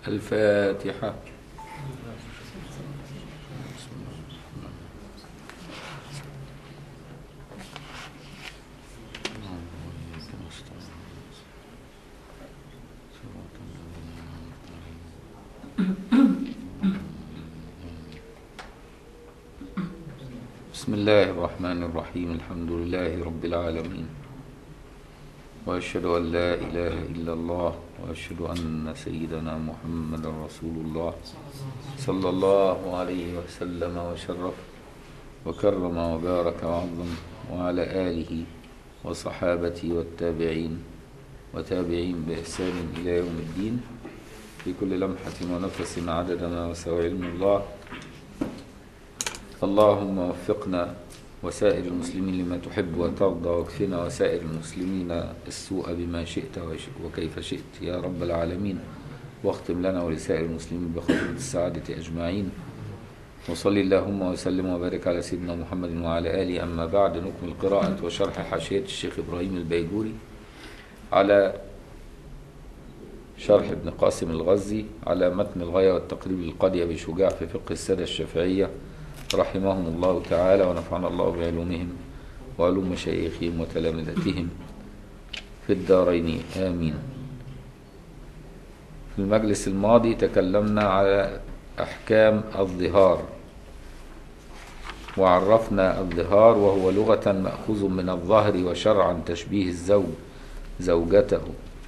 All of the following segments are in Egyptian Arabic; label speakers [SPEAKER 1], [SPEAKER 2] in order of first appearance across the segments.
[SPEAKER 1] الفاتحة بسم الله الرحمن الرحيم الحمد لله رب العالمين وأشهد أن لا إله إلا الله وأشهد أن سيدنا محمد رسول الله صلى الله عليه وسلم وشرف وكرم وبارك وعظم وعلى آله وصحابته والتابعين وتابعين بإحسان إلى يوم الدين في كل لمحة ونفس عدد ما وسع علم الله اللهم وفقنا وسائر المسلمين لما تحب وترضى واكفنا وسائر المسلمين السوء بما شئت وكيف شئت يا رب العالمين واختم لنا ولسائر المسلمين بخطوة السعادة أجمعين وصل اللهم وسلم وبارك على سيدنا محمد وعلى آله أما بعد نكمل قراءة وشرح حاشية الشيخ إبراهيم البيجوري على شرح ابن قاسم الغزي على متن الغاية والتقريب للقضية بشجاع في فقه السادة الشافعية رحمهم الله تعالى ونفعنا الله بعلومهم وعلوم مشايخهم وتلامذتهم في الدارين آمين في المجلس الماضي تكلمنا على أحكام الظهار وعرفنا الظهار وهو لغة مأخوذ من الظهر وشرعا تشبيه الزوج زوجته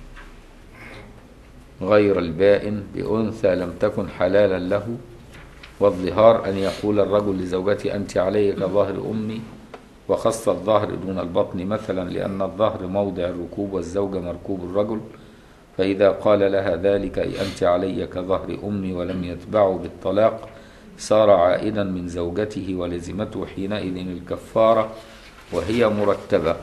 [SPEAKER 1] غير البائن بأنثى لم تكن حلالا له والظهار أن يقول الرجل لزوجته أنت علي كظهر أمي وخص الظهر دون البطن مثلا لأن الظهر موضع الركوب والزوجة مركوب الرجل فإذا قال لها ذلك أي أنت علي كظهر أمي ولم يتبعه بالطلاق صار عائدا من زوجته ولزمته حينئذ الكفارة وهي مرتبة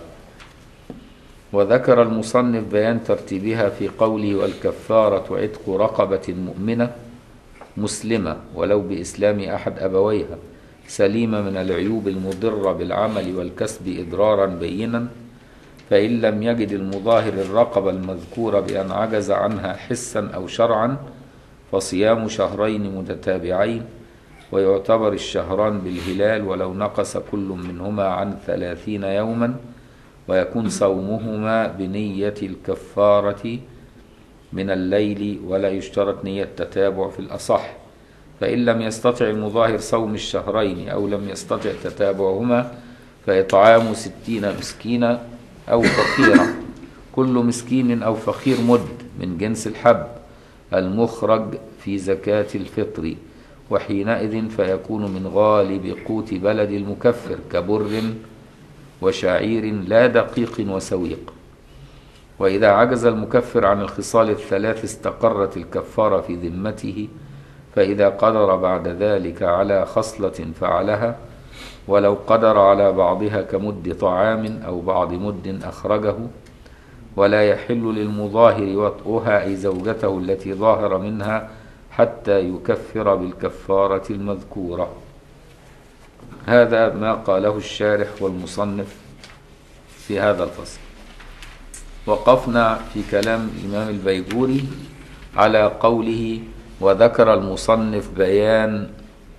[SPEAKER 1] وذكر المصنف بيان ترتيبها في قوله والكفارة عتق رقبة مؤمنة مسلمة ولو بإسلام أحد أبويها سليمة من العيوب المضرة بالعمل والكسب إضرارا بينا فإن لم يجد المظاهر الرقبة المذكورة بأن عجز عنها حسا أو شرعا فصيام شهرين متتابعين ويعتبر الشهران بالهلال ولو نقص كل منهما عن ثلاثين يوما ويكون صومهما بنية الكفارة من الليل ولا يشترط نية تتابع في الأصح فإن لم يستطع المظاهر صوم الشهرين أو لم يستطع تتابعهما فإطعام ستين مسكينا أو فقيرا كل مسكين أو فقير مد من جنس الحب المخرج في زكاة الفطر وحينئذ فيكون من غالب قوت بلد المكفر كبر وشعير لا دقيق وسويق وإذا عجز المكفر عن الخصال الثلاث استقرت الكفارة في ذمته فإذا قدر بعد ذلك على خصلة فعلها ولو قدر على بعضها كمد طعام أو بعض مد أخرجه ولا يحل للمظاهر وطئها أي زوجته التي ظاهر منها حتى يكفر بالكفارة المذكورة هذا ما قاله الشارح والمصنف في هذا الفصل وقفنا في كلام الإمام البيجوري على قوله وذكر المصنف بيان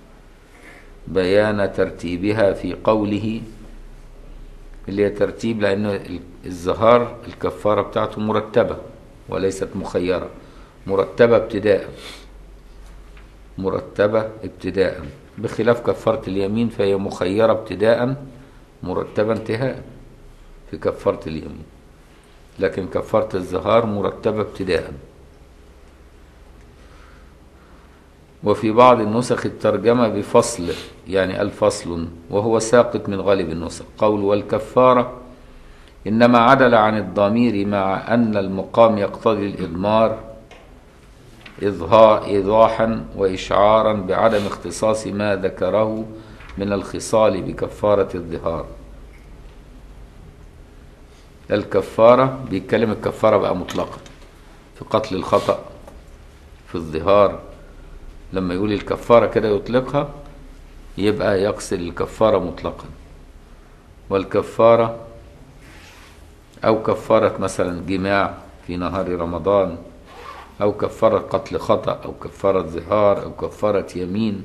[SPEAKER 1] بيان ترتيبها في قوله اللي هي ترتيب لأن الزهار الكفارة بتاعته مرتبة وليست مخيرة مرتبة ابتداء مرتبة ابتداء بخلاف كفارة اليمين فهي مخيرة ابتداء مرتبة انتهاء في كفارة اليمين لكن كفارة الزهار مرتبة ابتداء وفي بعض النسخ الترجمة بفصل يعني الفصل وهو ساقط من غالب النسخ قول والكفارة إنما عدل عن الضمير مع أن المقام يقتضي الإضمار إظهار إيضاحا وإشعارا بعدم اختصاص ما ذكره من الخصال بكفارة الظهار الكفارة بيتكلم الكفارة بقى مطلقا في قتل الخطأ في الظهار لما يقول الكفارة كده يطلقها يبقى يقصد الكفارة مطلقا والكفارة أو كفارة مثلا جماع في نهار رمضان أو كفارة قتل خطأ أو كفارة ظهار أو كفارة يمين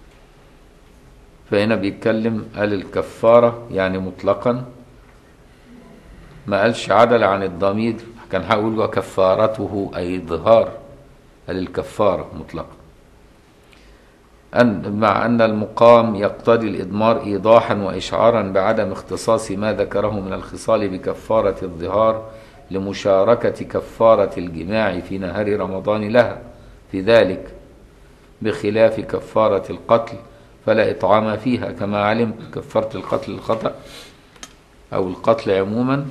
[SPEAKER 1] فهنا بيتكلم قال الكفارة يعني مطلقا ما قالش عدل عن الضمير كان هقول وكفارته أي ظهار قال الكفارة مطلقا أن مع أن المقام يقتضي الإضمار إيضاحا وإشعارا بعدم اختصاص ما ذكره من الخصال بكفارة الظهار لمشاركة كفارة الجماع في نهار رمضان لها في ذلك بخلاف كفارة القتل فلا إطعام فيها كما علم كفارة القتل الخطأ أو القتل عموما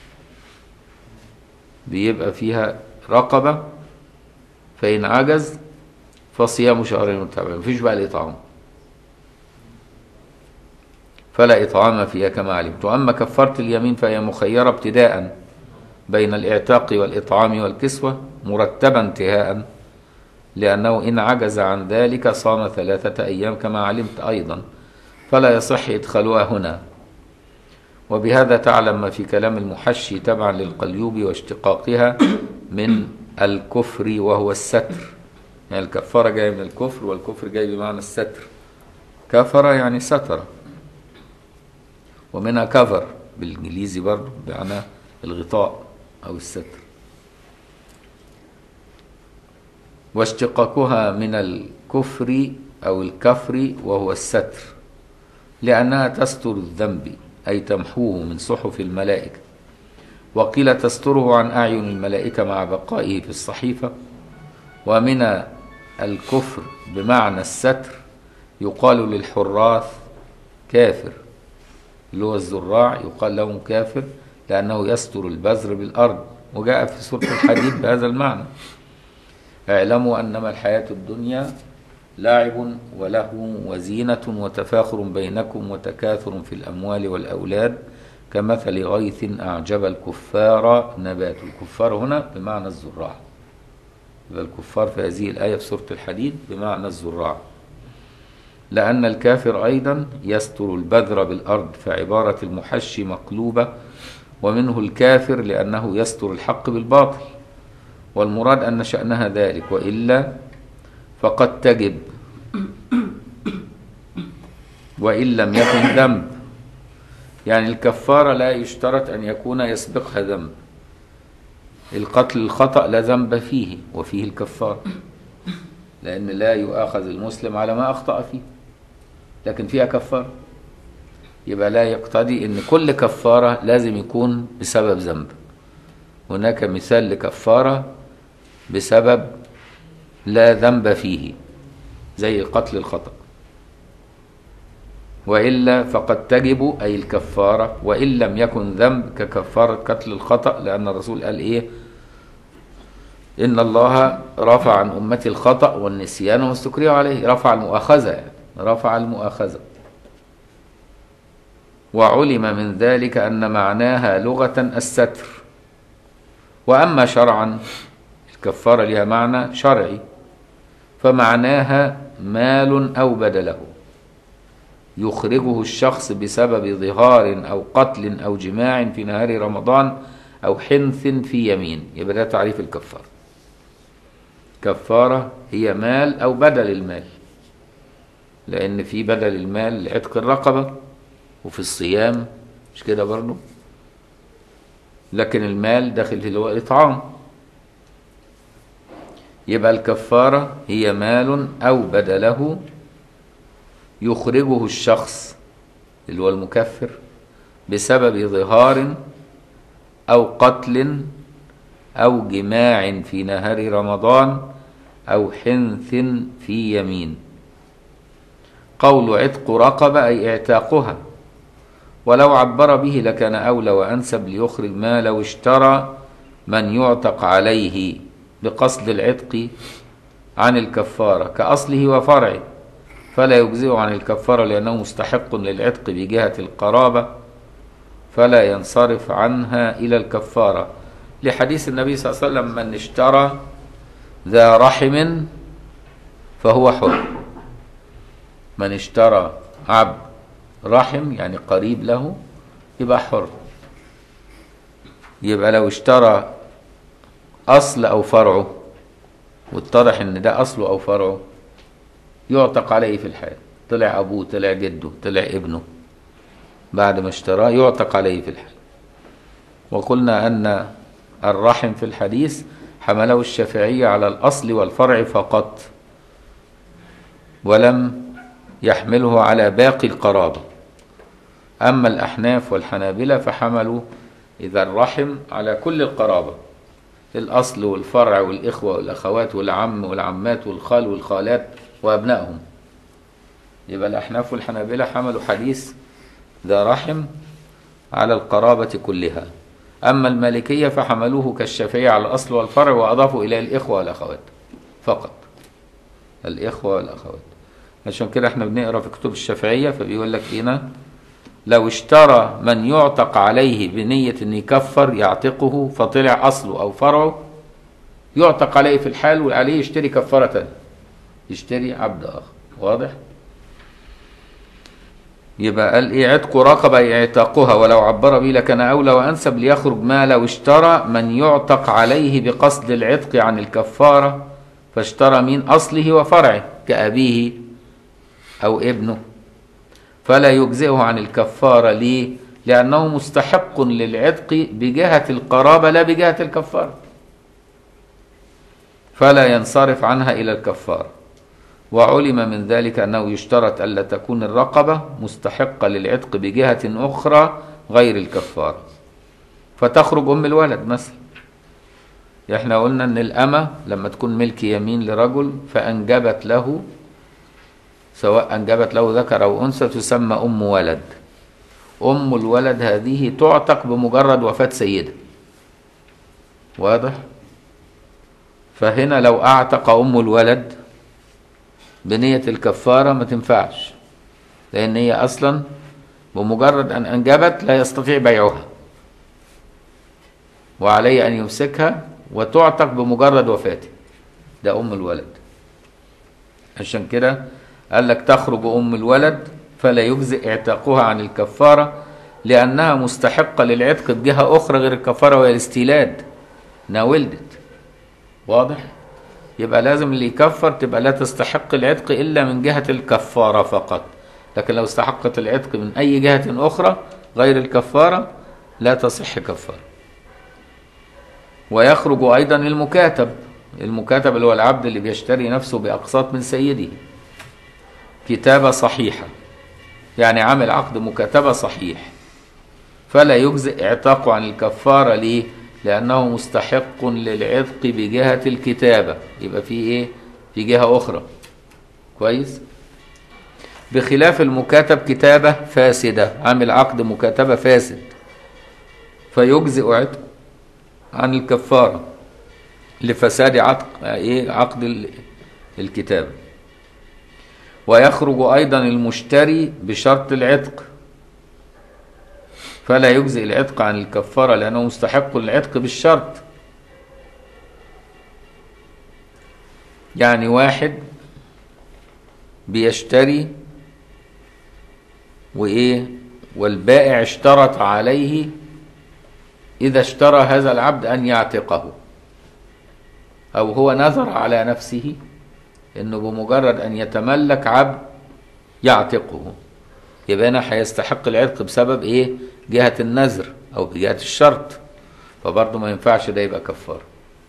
[SPEAKER 1] بيبقى فيها رقبة فإن عجز فصيام شهرين متابعين مفيش بقى الإطعام فلا إطعام فيها كما علمت وأما كفارة اليمين فهي مخيرة ابتداء بين الإعتاق والإطعام والكسوة مرتبا انتهاء لأنه إن عجز عن ذلك صام ثلاثة أيام كما علمت أيضا فلا يصح إدخالها هنا وبهذا تعلم ما في كلام المحشي تبعا للقليوب واشتقاقها من الكفر وهو الستر يعني الكفارة جاية من الكفر والكفر جاي بمعنى الستر كفر يعني ستر ومنها كفر بالإنجليزي برضه بمعنى الغطاء أو الستر واشتقاقها من الكفر أو الكفر وهو الستر لأنها تستر الذنب أي تمحوه من صحف الملائكة وقيل تستره عن أعين الملائكة مع بقائه في الصحيفة ومن الكفر بمعنى الستر يقال للحراث كافر اللي هو الزراع يقال لهم كافر لأنه يستر البذر بالأرض وجاء في سورة الحديد بهذا المعنى اعلموا أنما الحياة الدنيا لعب ولهو وزينة وتفاخر بينكم وتكاثر في الأموال والأولاد كمثل غيث أعجب الكفار نبات الكفار هنا بمعنى الزراع يبقى الكفار في هذه الآية في سورة الحديد بمعنى الزراع لأن الكافر أيضا يستر البذر بالأرض فعبارة المحشي مقلوبة ومنه الكافر لأنه يستر الحق بالباطل والمراد أن شأنها ذلك وإلا فقد تجب وإن لم يكن ذنب يعني الكفارة لا يشترط أن يكون يسبقها ذنب القتل الخطأ لا ذنب فيه وفيه الكفارة لأن لا يؤاخذ المسلم على ما أخطأ فيه لكن فيها كفارة يبقى لا يقتضي أن كل كفارة لازم يكون بسبب ذنب هناك مثال لكفارة بسبب لا ذنب فيه زي قتل الخطأ وإلا فقد تجب أي الكفارة وإن لم يكن ذنب ككفارة قتل الخطأ لأن الرسول قال إيه إن الله رفع عن أمتي الخطأ والنسيان والسكرية عليه رفع المؤاخذة يعني رفع المؤاخذة وعلم من ذلك أن معناها لغة الستر وأما شرعا الكفارة لها معنى شرعي فمعناها مال أو بدله يخرجه الشخص بسبب ظهار أو قتل أو جماع في نهار رمضان أو حنث في يمين يبقى ده تعريف الكفارة كفارة هي مال أو بدل المال لأن في بدل المال عتق الرقبة وفي الصيام مش كده برضه لكن المال داخل اللي هو الإطعام يبقى الكفارة هي مال أو بدله يخرجه الشخص اللي هو المكفر بسبب ظهار أو قتل أو جماع في نهار رمضان أو حنث في يمين قول عتق رقبة أي اعتاقها ولو عبر به لكان أولى وأنسب ليخرج ما لو اشترى من يعتق عليه بقصد العتق عن الكفارة كأصله وفرعه فلا يجزئه عن الكفارة لأنه مستحق للعتق بجهة القرابة فلا ينصرف عنها إلى الكفارة لحديث النبي صلى الله عليه وسلم من اشترى ذا رحم فهو حر من اشترى عبد رحم يعني قريب له يبقى حر يبقى لو اشترى أصل أو فرعه واتضح ان ده اصله او فرعه يعتق عليه في الحال طلع ابوه طلع جده طلع ابنه بعد ما اشتراه يعتق عليه في الحال وقلنا ان الرحم في الحديث حمله الشافعية على الأصل والفرع فقط ولم يحمله على باقي القرابة أما الأحناف والحنابلة فحملوا إذا الرحم على كل القرابة الأصل والفرع والإخوة والأخوات والعم والعمات والخال والخالات وأبنائهم يبقى الأحناف والحنابلة حملوا حديث ذا رحم على القرابة كلها أما المالكية فحملوه كالشافعية على الأصل والفرع وأضافوا إليه الإخوة والأخوات فقط الإخوة والأخوات عشان كده احنا بنقرا في كتب الشافعية فبيقول لك هنا لو اشترى من يعتق عليه بنية ان يكفر يعتقه فطلع اصله او فرعه يعتق عليه في الحال وعليه يشتري كفارة تانية يشتري عبد اخر واضح يبقى قال ايه عتق رقبة اعتاقها ولو عبر به لكان اولى وانسب ليخرج ما لو اشترى من يعتق عليه بقصد العتق عن الكفارة فاشترى من اصله وفرعه كأبيه او ابنه فلا يجزئه عن الكفارة ليه؟ لأنه مستحق للعتق بجهة القرابة لا بجهة الكفارة فلا ينصرف عنها إلى الكفارة وعلم من ذلك أنه يشترط ألا تكون الرقبة مستحقة للعتق بجهة أخرى غير الكفارة فتخرج أم الولد مثلا احنا قلنا أن الأمة لما تكون ملك يمين لرجل فأنجبت له سواء أنجبت له ذكر أو أنثى تسمى أم ولد أم الولد هذه تعتق بمجرد وفاة سيدها واضح فهنا لو أعتق أم الولد بنية الكفارة ما تنفعش لأن هي أصلا بمجرد أن أنجبت لا يستطيع بيعها وعليه أن يمسكها وتعتق بمجرد وفاته ده أم الولد عشان كده قال لك تخرج أم الولد فلا يجزئ اعتاقها عن الكفارة لأنها مستحقة للعتق بجهة أخرى غير الكفارة وهي الاستيلاد إنها ولدت واضح؟ يبقى لازم اللي يكفر تبقى لا تستحق العتق إلا من جهة الكفارة فقط لكن لو استحقت العتق من أي جهة أخرى غير الكفارة لا تصح كفارة ويخرج أيضا المكاتب المكاتب اللي هو العبد اللي بيشتري نفسه بأقساط من سيده كتابة صحيحة يعني عامل عقد مكاتبة صحيح فلا يجزئ اعتاقه عن الكفارة ليه؟ لأنه مستحق للعتق بجهة الكتابة يبقى في إيه؟ في جهة أخرى كويس؟ بخلاف المكاتب كتابة فاسدة عامل عقد مكاتبة فاسد فيجزئ عتق عن الكفارة لفساد عقد إيه؟ عقد الكتابة ويخرج أيضا المشتري بشرط العتق فلا يجزئ العتق عن الكفارة لأنه مستحق العتق بالشرط يعني واحد بيشتري وإيه والبائع اشترط عليه إذا اشترى هذا العبد أن يعتقه أو هو نذر على نفسه انه بمجرد ان يتملك عبد يعتقه يبقى هنا هيستحق العتق بسبب ايه جهة النذر او بجهة الشرط فبرضه ما ينفعش ده يبقى كفارة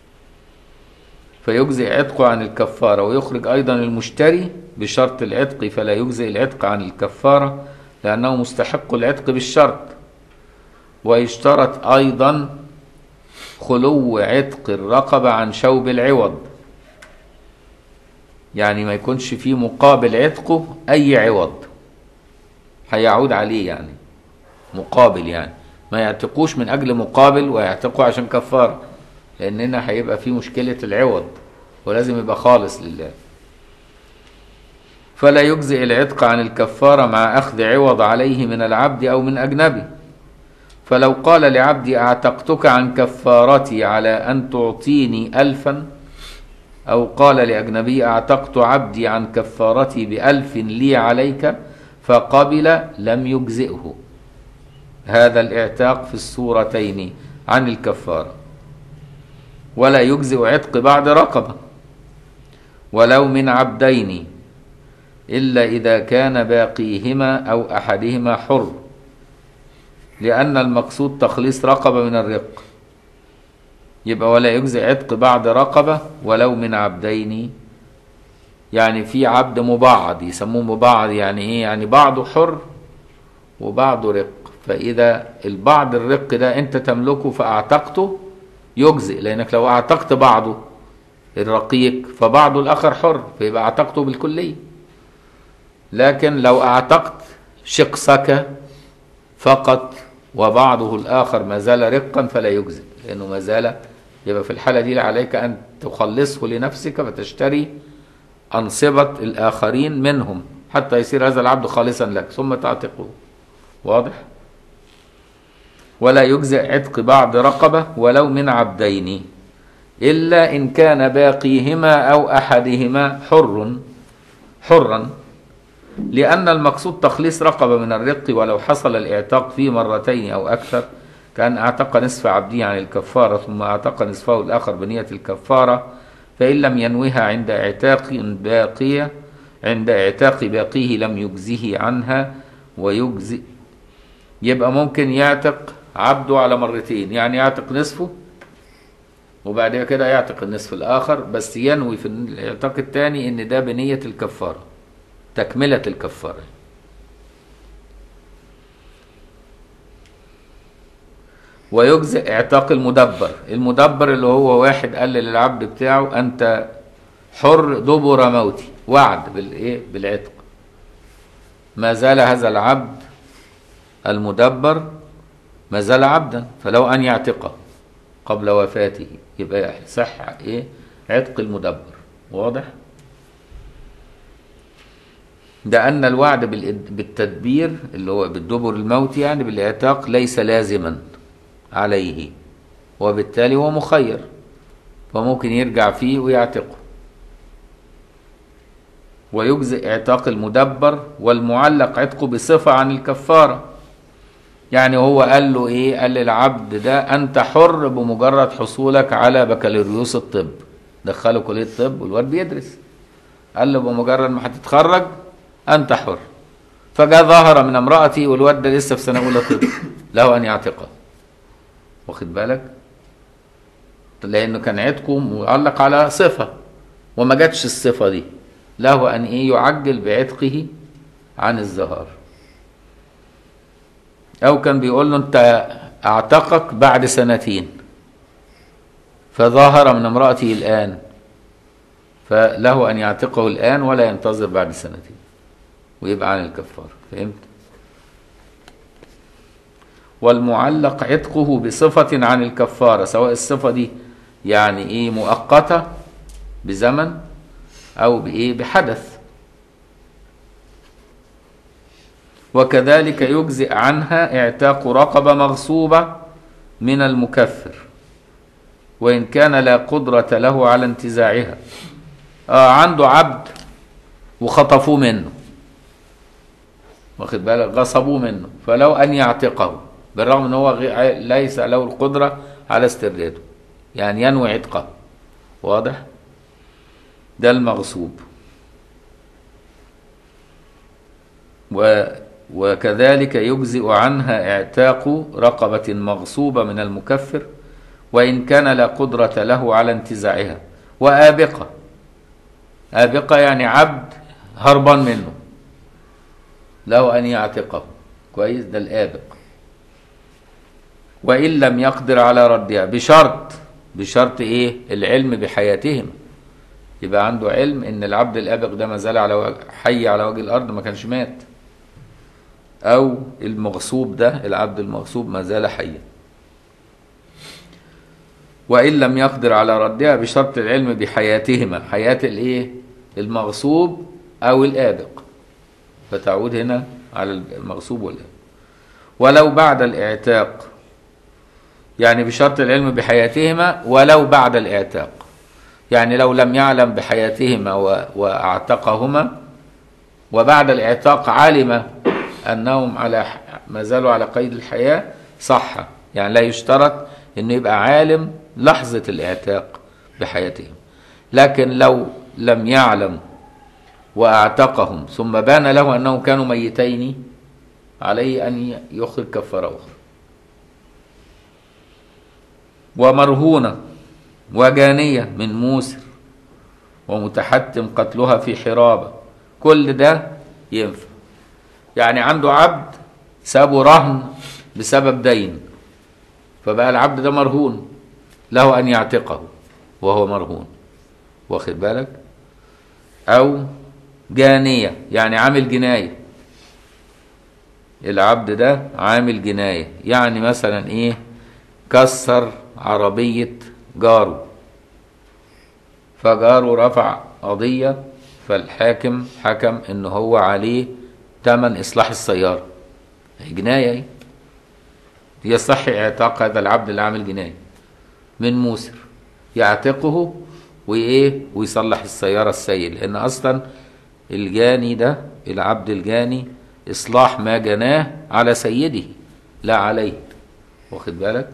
[SPEAKER 1] فيجزئ عتقه عن الكفارة ويخرج ايضا المشتري بشرط العتق فلا يجزئ العتق عن الكفارة لانه مستحق العتق بالشرط ويشترط ايضا خلو عتق الرقبة عن شوب العوض يعني ما يكونش فيه مقابل عتقه أي عوض هيعود عليه يعني مقابل يعني ما يعتقوش من أجل مقابل ويعتقوا عشان كفارة لأننا هيبقى في مشكلة العوض ولازم يبقى خالص لله فلا يجزئ العتق عن الكفارة مع أخذ عوض عليه من العبد أو من أجنبي فلو قال لعبدي أعتقتك عن كفارتي على أن تعطيني ألفا أو قال لأجنبي أعتقت عبدي عن كفارتي بألف لي عليك فقبل لم يجزئه هذا الاعتاق في الصورتين عن الكفارة ولا يجزئ عتق بعد رقبة ولو من عبدين إلا إذا كان باقيهما أو أحدهما حر لأن المقصود تخليص رقبة من الرق يبقى ولا يجزي عتق بعد رقبة ولو من عبدين يعني في عبد مبعض يسموه مبعض يعني ايه يعني بعضه حر وبعضه رق فإذا البعض الرق ده أنت تملكه فأعتقته يجزئ لأنك لو أعتقت بعضه الرقيق فبعضه الآخر حر فيبقى أعتقته بالكلية لكن لو أعتقت شقصك فقط وبعضه الآخر ما زال رقا فلا يجزئ لأنه ما زال يبقى في الحالة دي عليك أن تخلصه لنفسك فتشتري أنصبة الآخرين منهم حتى يصير هذا العبد خالصا لك ثم تعتقه واضح ولا يجزئ عتق بعض رقبة ولو من عبدين إلا إن كان باقيهما أو أحدهما حر حرا لأن المقصود تخليص رقبة من الرق ولو حصل الاعتاق فيه مرتين أو أكثر كان اعتق نصف عبده عن الكفارة ثم اعتق نصفه الآخر بنية الكفارة فإن لم ينوها عند اعتاق باقية عند اعتاق باقيه لم يجزه عنها ويجزي يبقى ممكن يعتق عبده على مرتين يعني يعتق نصفه وبعد كده يعتق النصف الآخر بس ينوي في الاعتاق الثاني إن ده بنية الكفارة تكملة الكفارة ويجزئ اعتاق المدبر المدبر اللي هو واحد قال للعبد بتاعه انت حر دبر موتي وعد بالايه بالعتق ما زال هذا العبد المدبر ما زال عبدا فلو ان يعتقه قبل وفاته يبقى صح ايه عتق المدبر واضح ده أن الوعد بالتدبير اللي هو بالدبر الموت يعني بالإعتاق ليس لازما عليه وبالتالي هو مخير فممكن يرجع فيه ويعتقه ويجزئ اعتاق المدبر والمعلق عتقه بصفة عن الكفارة يعني هو قال له ايه قال للعبد ده انت حر بمجرد حصولك على بكالوريوس الطب دخله كلية الطب والواد بيدرس قال له بمجرد ما هتتخرج انت حر فجاء ظهر من امرأتي والواد ده لسه في سنة أولى طب له أن يعتقه واخد بالك لأنه كان عتقه معلق على صفة وما جاتش الصفة دي له أن إيه يعجل بعتقه عن الزهار أو كان بيقول له أنت أعتقك بعد سنتين فظاهر من امرأته الآن فله أن يعتقه الآن ولا ينتظر بعد سنتين ويبقى عن الكفارة فهمت؟ والمعلق عتقه بصفة عن الكفارة سواء الصفة دي يعني ايه مؤقتة بزمن او بايه بحدث وكذلك يجزئ عنها اعتاق رقبة مغصوبة من المكفر وإن كان لا قدرة له على انتزاعها آه عنده عبد وخطفوه منه واخد بالك غصبوه منه فلو أن يعتقه بالرغم ان هو ليس له القدرة على استرداده يعني ينوي عتقه واضح ده المغصوب و وكذلك يجزئ عنها اعتاق رقبة مغصوبة من المكفر وإن كان لا قدرة له على انتزاعها وآبقة آبقة يعني عبد هربان منه له أن يعتقه كويس ده الآبق وإن لم يقدر على ردها بشرط بشرط إيه العلم بحياتهما يبقى عنده علم إن العبد الآبق ده ما زال على وجه حي على وجه الأرض ما كانش مات أو المغصوب ده العبد المغصوب ما زال حيا وإن لم يقدر على ردها بشرط العلم بحياتهما حياة الإيه المغصوب أو الآبق فتعود هنا على المغصوب والآبق ولو بعد الاعتاق يعني بشرط العلم بحياتهما ولو بعد الاعتاق يعني لو لم يعلم بحياتهما واعتقهما وبعد الاعتاق علم انهم على ما زالوا على قيد الحياه صح يعني لا يشترط انه يبقى عالم لحظه الاعتاق بحياتهم لكن لو لم يعلم وأعتقهم ثم بان له أنهم كانوا ميتين عليه أن يخرج كفارة أخرى ومرهونة وجانية من موسر ومتحتم قتلها في حرابة كل ده ينفع يعني عنده عبد سابه رهن بسبب دين فبقى العبد ده مرهون له أن يعتقه وهو مرهون واخد بالك أو جانية يعني عامل جناية العبد ده عامل جناية يعني مثلا ايه كسر عربية جاره فجاره رفع قضية فالحاكم حكم ان هو عليه تمن اصلاح السيارة هي جناية ايه يصح اعتاق هذا العبد اللي عامل جناية من موسر يعتقه وايه ويصلح السيارة السيء لان اصلا الجاني ده العبد الجاني اصلاح ما جناه على سيده لا عليه واخد بالك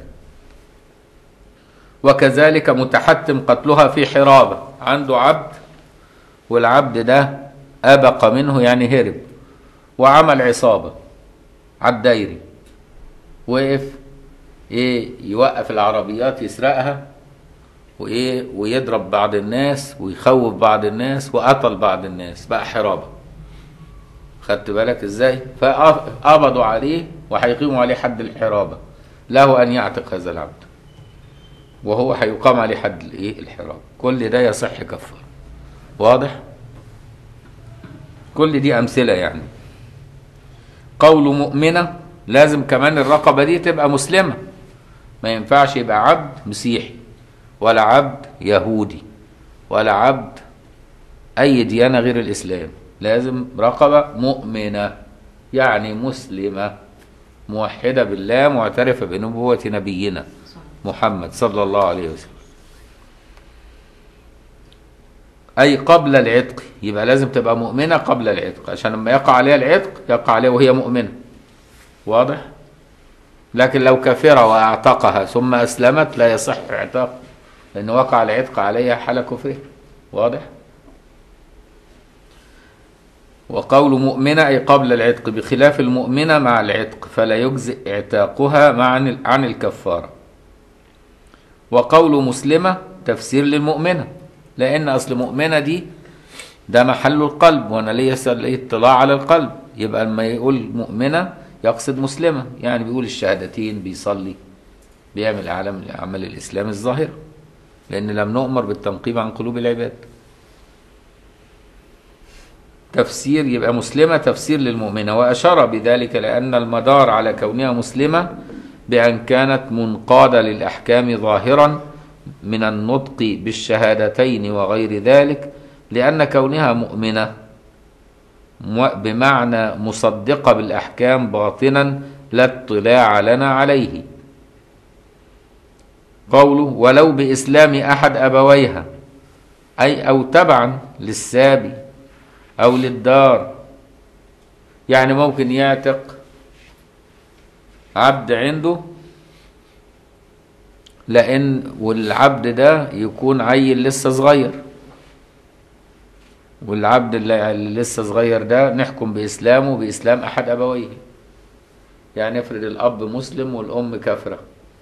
[SPEAKER 1] وكذلك متحتم قتلها في حرابة عنده عبد والعبد ده أبق منه يعني هرب وعمل عصابة على الدايري وقف ايه يوقف العربيات يسرقها وايه ويضرب بعض الناس ويخوف بعض الناس وقتل بعض الناس بقى حرابه خدت بالك ازاي فقبضوا عليه وهيقيموا عليه حد الحرابه له ان يعتق هذا العبد وهو هيقام عليه حد الايه الحرابه كل ده يصح كفاره واضح كل دي امثله يعني قول مؤمنه لازم كمان الرقبه دي تبقى مسلمه ما ينفعش يبقى عبد مسيحي ولا عبد يهودي ولا عبد اي ديانه غير الاسلام لازم رقبه مؤمنه يعني مسلمه موحده بالله معترفه بنبوه نبينا محمد صلى الله عليه وسلم اي قبل العتق يبقى لازم تبقى مؤمنه قبل العتق عشان لما يقع عليها العتق يقع عليها وهي مؤمنه واضح لكن لو كفر واعتقها ثم اسلمت لا يصح اعتاق لان وقع العتق عليها حال كفره واضح وقول مؤمنة أي قبل العتق بخلاف المؤمنة مع العتق فلا يجزئ اعتاقها مع عن الكفارة وقول مسلمة تفسير للمؤمنة لأن أصل مؤمنة دي ده محل القلب وأنا ليا اطلاع على القلب يبقى لما يقول مؤمنة يقصد مسلمة يعني بيقول الشهادتين بيصلي بيعمل أعلام أعمال الإسلام الظاهرة لأن لم نؤمر بالتنقيب عن قلوب العباد تفسير يبقى مسلمة تفسير للمؤمنة وأشار بذلك لأن المدار على كونها مسلمة بأن كانت منقادة للأحكام ظاهرا من النطق بالشهادتين وغير ذلك لأن كونها مؤمنة بمعنى مصدقة بالأحكام باطنا لا اطلاع لنا عليه قوله ولو بإسلام أحد أبويها أي أو تبعا للسابي أو للدار يعني ممكن يعتق عبد عنده لأن والعبد ده يكون عيل لسه صغير والعبد اللي لسه صغير ده نحكم بإسلامه بإسلام أحد أبويه يعني افرض الأب مسلم والأم كافرة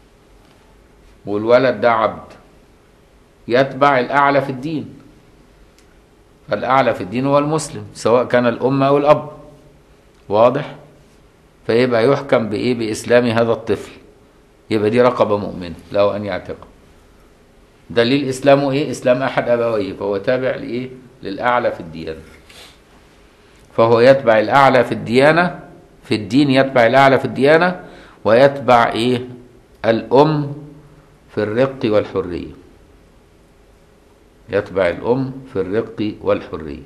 [SPEAKER 1] والولد ده عبد يتبع الأعلى في الدين فالأعلى في الدين هو المسلم سواء كان الأم أو الأب واضح فيبقى يحكم بإيه بإسلام هذا الطفل يبقى دي رقبة مؤمنة له أن يعتقه دليل إسلامه إيه إسلام أحد أبويه فهو تابع لإيه للأعلى في الديانة فهو يتبع الأعلى في الديانة في الدين يتبع الأعلى في الديانة ويتبع إيه الأم في الرق والحرية يتبع الأم في الرق والحرية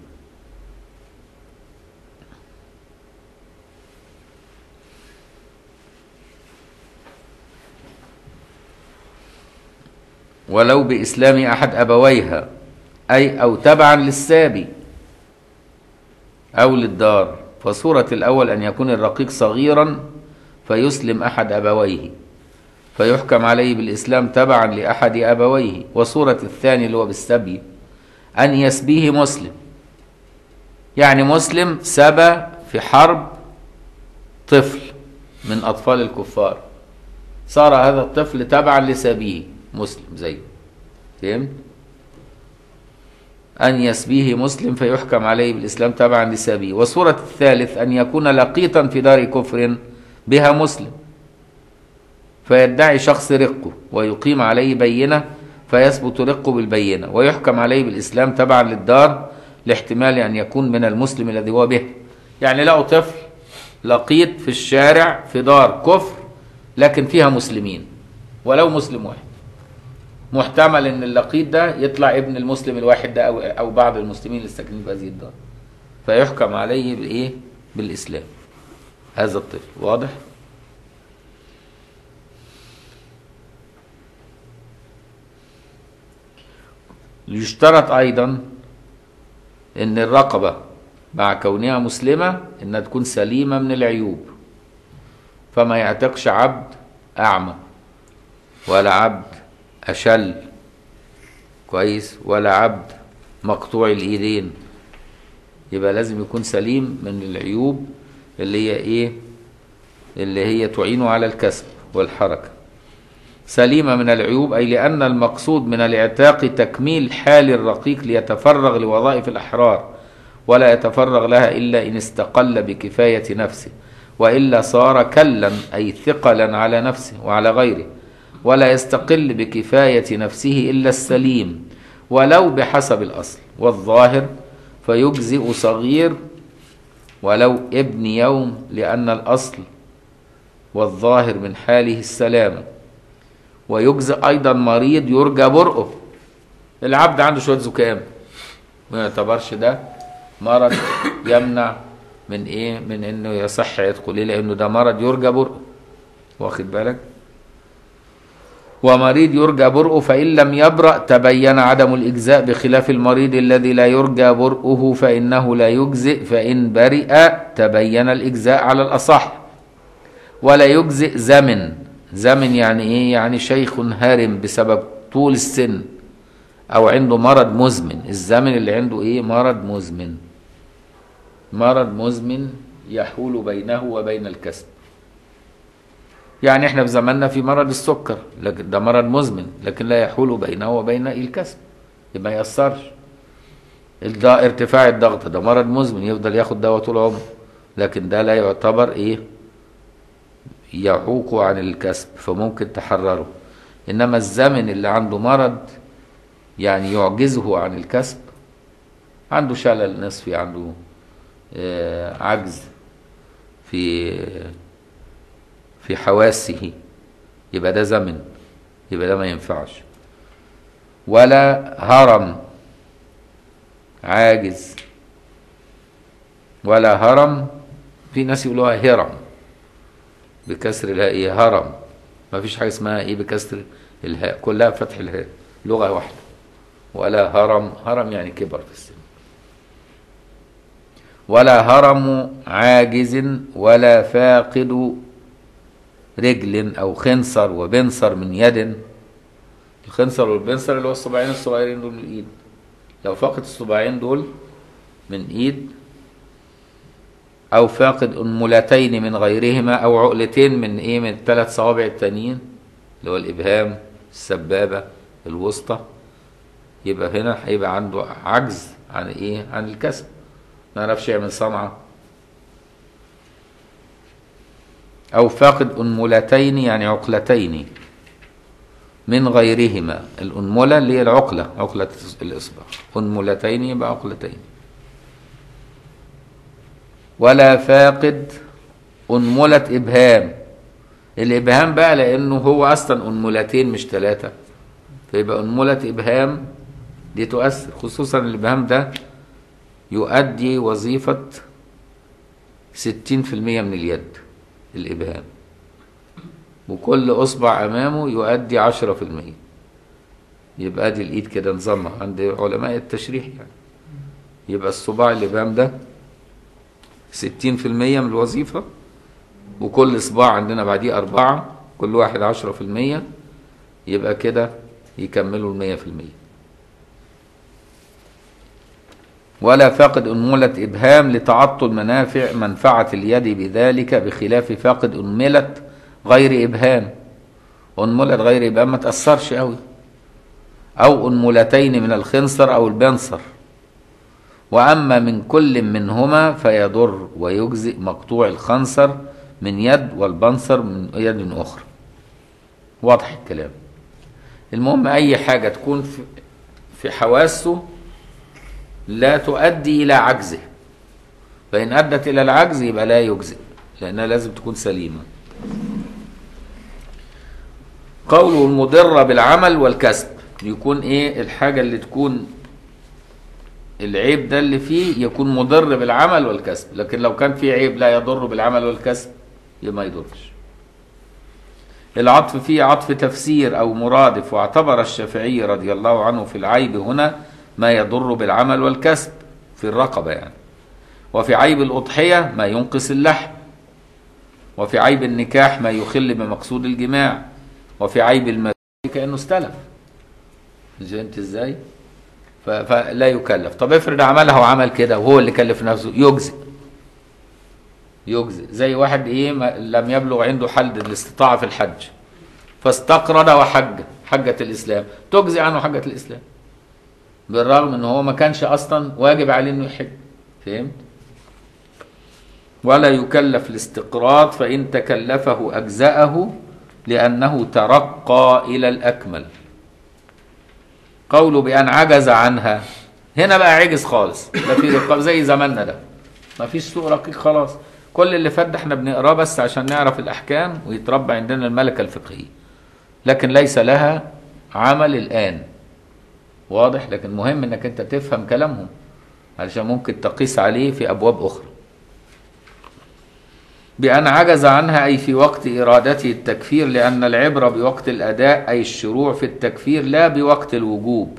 [SPEAKER 1] ولو بإسلام أحد أبويها أي أو تبعا للسابي أو للدار فصورة الأول أن يكون الرقيق صغيرا فيسلم أحد أبويه فيحكم عليه بالإسلام تبعا لأحد أبويه وصورة الثاني اللي هو بالسبي أن يسبيه مسلم يعني مسلم سبى في حرب طفل من أطفال الكفار صار هذا الطفل تبعا لسبيه مسلم زيه فهمت؟ أن يسبيه مسلم فيحكم عليه بالإسلام تبعا لسبيه والصورة الثالث أن يكون لقيطا في دار كفر بها مسلم فيدعي شخص رقه ويقيم عليه بينة فيثبت رقه بالبينة ويحكم عليه بالإسلام تبعا للدار لاحتمال أن يكون من المسلم الذي هو به يعني لقوا طفل لقيط في الشارع في دار كفر لكن فيها مسلمين ولو مسلم واحد محتمل ان اللقيط ده يطلع ابن المسلم الواحد ده او او بعض المسلمين اللي ساكنين في هذه الدار فيحكم عليه بالايه بالاسلام هذا الطفل واضح يشترط ايضا ان الرقبه مع كونها مسلمه انها تكون سليمه من العيوب فما يعتقش عبد اعمى ولا عبد أشل كويس ولا عبد مقطوع الإيدين يبقى لازم يكون سليم من العيوب اللي هي إيه اللي هي تعينه على الكسب والحركة سليمة من العيوب أي لأن المقصود من الاعتاق تكميل حال الرقيق ليتفرغ لوظائف الأحرار ولا يتفرغ لها إلا إن استقل بكفاية نفسه وإلا صار كلا أي ثقلا على نفسه وعلى غيره ولا يستقل بكفاية نفسه إلا السليم ولو بحسب الأصل والظاهر فيجزئ صغير ولو ابن يوم لأن الأصل والظاهر من حاله السلامة ويجزئ أيضا مريض يرجى برؤه العبد عنده شوية زكام ما يعتبرش ده مرض يمنع من ايه من انه يصح يدخل ليه لانه ده مرض يرجى برؤه واخد بالك ومريض يرجى برؤه فإن لم يبرأ تبين عدم الإجزاء بخلاف المريض الذي لا يرجى برؤه فإنه لا يجزئ فإن برئ تبين الإجزاء على الأصح ولا يجزئ زمن زمن يعني إيه يعني شيخ هارم بسبب طول السن أو عنده مرض مزمن الزمن اللي عنده إيه مرض مزمن مرض مزمن يحول بينه وبين الكسب يعني احنا في زماننا في مرض السكر لكن ده مرض مزمن لكن لا يحول بينه وبين الكسب ما يأثرش ده ارتفاع الضغط ده مرض مزمن يفضل ياخد دواء طول عمره لكن ده لا يعتبر ايه يعوق عن الكسب فممكن تحرره انما الزمن اللي عنده مرض يعني يعجزه عن الكسب عنده شلل نصفي عنده آه عجز في في حواسه يبقى ده زمن يبقى ده ما ينفعش ولا هرم عاجز ولا هرم في ناس يقولوها هرم بكسر الهاء ايه هرم ما فيش حاجه اسمها ايه بكسر الهاء كلها فتح الهاء لغه واحده ولا هرم هرم يعني كبر في السن ولا هرم عاجز ولا فاقد رجل او خنصر وبنصر من يد الخنصر والبنصر اللي هو الصباعين الصغيرين دول من الايد لو فقد الصباعين دول من ايد او فاقد انملتين من غيرهما او عقلتين من ايه من الثلاث صوابع التانيين اللي هو الابهام السبابه الوسطى يبقى هنا هيبقى عنده عجز عن ايه عن الكسب ما يعرفش يعمل صنعه أو فاقد أنملتين يعني عقلتين من غيرهما الأنملة اللي هي العقلة عقلة الإصبع أنملتين يبقى عقلتين ولا فاقد أنملة إبهام الإبهام بقى لأنه هو أصلا أنملتين مش ثلاثة فيبقى أنملة إبهام دي تؤثر خصوصا الإبهام ده يؤدي وظيفة ستين في المية من اليد الإبهام وكل إصبع أمامه يؤدي عشرة في المية يبقى دي الإيد كده نظامها عند علماء التشريح يعني يبقى الصباع الإبهام ده ستين في المية من الوظيفة وكل صباع عندنا بعديه أربعة كل واحد عشرة في المية يبقى كده يكملوا المية في المية ولا فاقد أنملة إبهام لتعطل منافع منفعة اليد بذلك بخلاف فاقد أنملة غير إبهام أنملة غير إبهام ما تأثرش قوي أو أنملتين من الخنصر أو البنصر وأما من كل منهما فيضر ويجزئ مقطوع الخنصر من يد والبنصر من يد أخرى واضح الكلام المهم أي حاجة تكون في, في حواسه لا تؤدي إلى عجزه فإن أدت إلى العجز يبقى لا يجزئ لأنها لازم تكون سليمة قوله المضرة بالعمل والكسب يكون إيه الحاجة اللي تكون العيب ده اللي فيه يكون مضر بالعمل والكسب لكن لو كان في عيب لا يضر بالعمل والكسب يبقى ما يضرش العطف فيه عطف تفسير أو مرادف واعتبر الشافعي رضي الله عنه في العيب هنا ما يضر بالعمل والكسب في الرقبة يعني وفي عيب الأضحية ما ينقص اللحم وفي عيب النكاح ما يخل بمقصود الجماع وفي عيب المال كأنه استلف فهمت ازاي ف- فلا يكلف طب افرض عملها وعمل كده وهو اللي كلف نفسه يجزئ يجزئ زي واحد ايه ما لم يبلغ عنده حد الاستطاعة في الحج فاستقرض وحج حجة الإسلام تجزئ عنه حجة الإسلام بالرغم ان هو ما كانش اصلا واجب عليه انه يحج فهمت ولا يكلف الاستقراض فان تكلفه اجزاه لانه ترقى الى الاكمل قوله بان عجز عنها هنا بقى عجز خالص لا في رقاب زي زماننا ده ما فيش سوق رقيق خلاص كل اللي فات ده احنا بنقراه بس عشان نعرف الاحكام ويتربى عندنا الملكه الفقهيه لكن ليس لها عمل الان واضح لكن مهم انك انت تفهم كلامهم علشان ممكن تقيس عليه في ابواب اخرى بأن عجز عنها أي في وقت إرادته التكفير لأن العبرة بوقت الأداء أي الشروع في التكفير لا بوقت الوجوب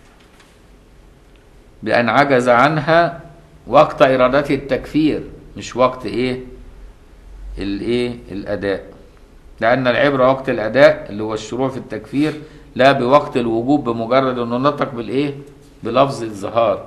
[SPEAKER 1] بأن عجز عنها وقت إرادته التكفير مش وقت إيه الإيه الأداء لأن العبرة وقت الأداء اللي هو الشروع في التكفير لا بوقت الوجوب بمجرد أنه نطق بالإيه بلفظ الظهار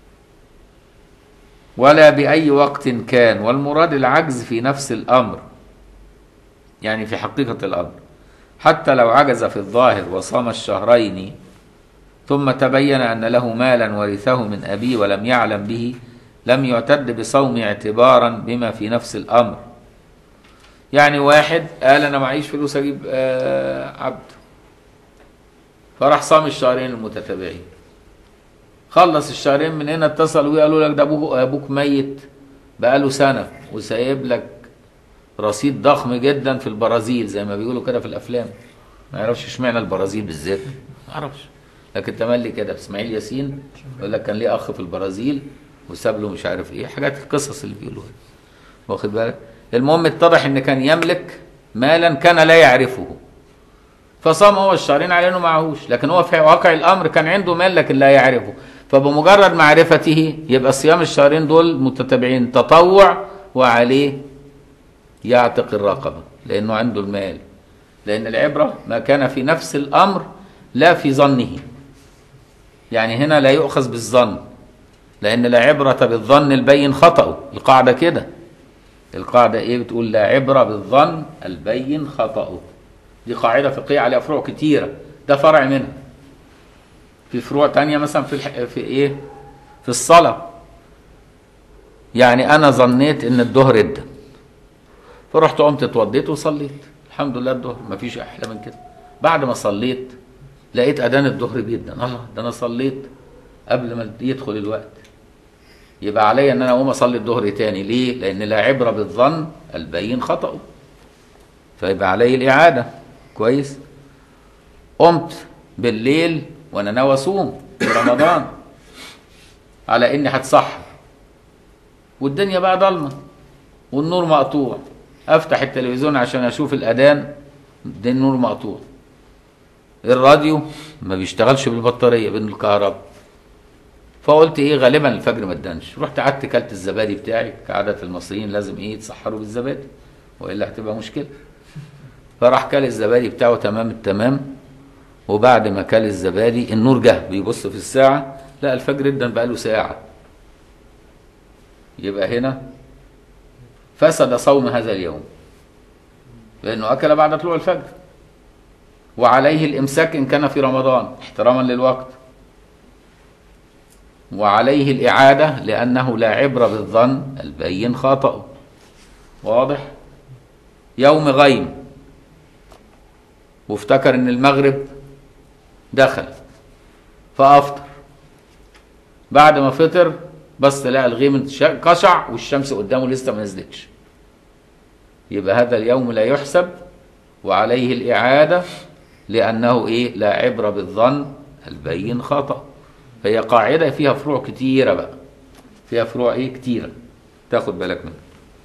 [SPEAKER 1] ولا بأي وقت كان والمراد العجز في نفس الأمر يعني في حقيقة الأمر حتى لو عجز في الظاهر وصام الشهرين ثم تبين أن له مالا ورثه من أبيه ولم يعلم به لم يعتد بصوم اعتبارا بما في نفس الأمر يعني واحد قال أنا معيش فلوس أجيب آه عبد فراح صام الشهرين المتتابعين خلص الشهرين من هنا اتصلوا بيه قالوا لك ده ابوك ابوك ميت بقاله سنه وسايب لك رصيد ضخم جدا في البرازيل زي ما بيقولوا كده في الافلام ما يعرفش اشمعنى البرازيل بالذات ما اعرفش لكن تملي كده اسماعيل ياسين يقول لك كان ليه اخ في البرازيل وساب له مش عارف ايه حاجات القصص اللي بيقولوها واخد بالك المهم اتضح ان كان يملك مالا كان لا يعرفه فصام هو الشهرين على انه معهوش لكن هو في واقع الامر كان عنده مال لكن لا يعرفه فبمجرد معرفته يبقى صيام الشهرين دول متتابعين تطوع وعليه يعتق الرقبه لانه عنده المال لان العبره ما كان في نفس الامر لا في ظنه يعني هنا لا يؤخذ بالظن لان لا عبره بالظن البين خطأه القاعده كده القاعده ايه بتقول لا عبره بالظن البين خطأه دي قاعدة فقهية عليها فروع كتيرة ده فرع منها في فروع تانية مثلا في الح... في ايه في الصلاة يعني انا ظنيت ان الظهر ادى فرحت قمت اتوضيت وصليت الحمد لله الظهر مفيش احلى من كده بعد ما صليت لقيت اذان الظهر بيدن الله ده انا صليت قبل ما يدخل الوقت يبقى عليا ان انا اقوم اصلي الظهر تاني ليه لان لا عبره بالظن البين خطأه فيبقى علي الاعاده كويس قمت بالليل وانا ناوي اصوم في رمضان على اني هتسحر والدنيا بقى ضلمه والنور مقطوع افتح التلفزيون عشان اشوف الاذان ده النور مقطوع الراديو ما بيشتغلش بالبطاريه بالكهرباء فقلت ايه غالبا الفجر ما ادانش رحت قعدت كلت الزبادي بتاعي كعاده المصريين لازم ايه يتسحروا بالزبادي والا هتبقى مشكله فراح كل الزبادي بتاعه تمام التمام وبعد ما كل الزبادي النور جه بيبص في الساعة لا الفجر ادن بقاله ساعة يبقى هنا فسد صوم هذا اليوم لأنه أكل بعد طلوع الفجر وعليه الإمساك إن كان في رمضان احتراما للوقت وعليه الإعادة لأنه لا عبرة بالظن البين خطأ واضح يوم غيم وافتكر ان المغرب دخل فافطر بعد ما فطر بس لقى الغيم قشع والشمس قدامه لسه ما نزلتش يبقى هذا اليوم لا يحسب وعليه الإعادة لأنه إيه لا عبرة بالظن البين خطأ هي قاعدة فيها فروع كتيرة بقى فيها فروع إيه كتيرة تاخد بالك منها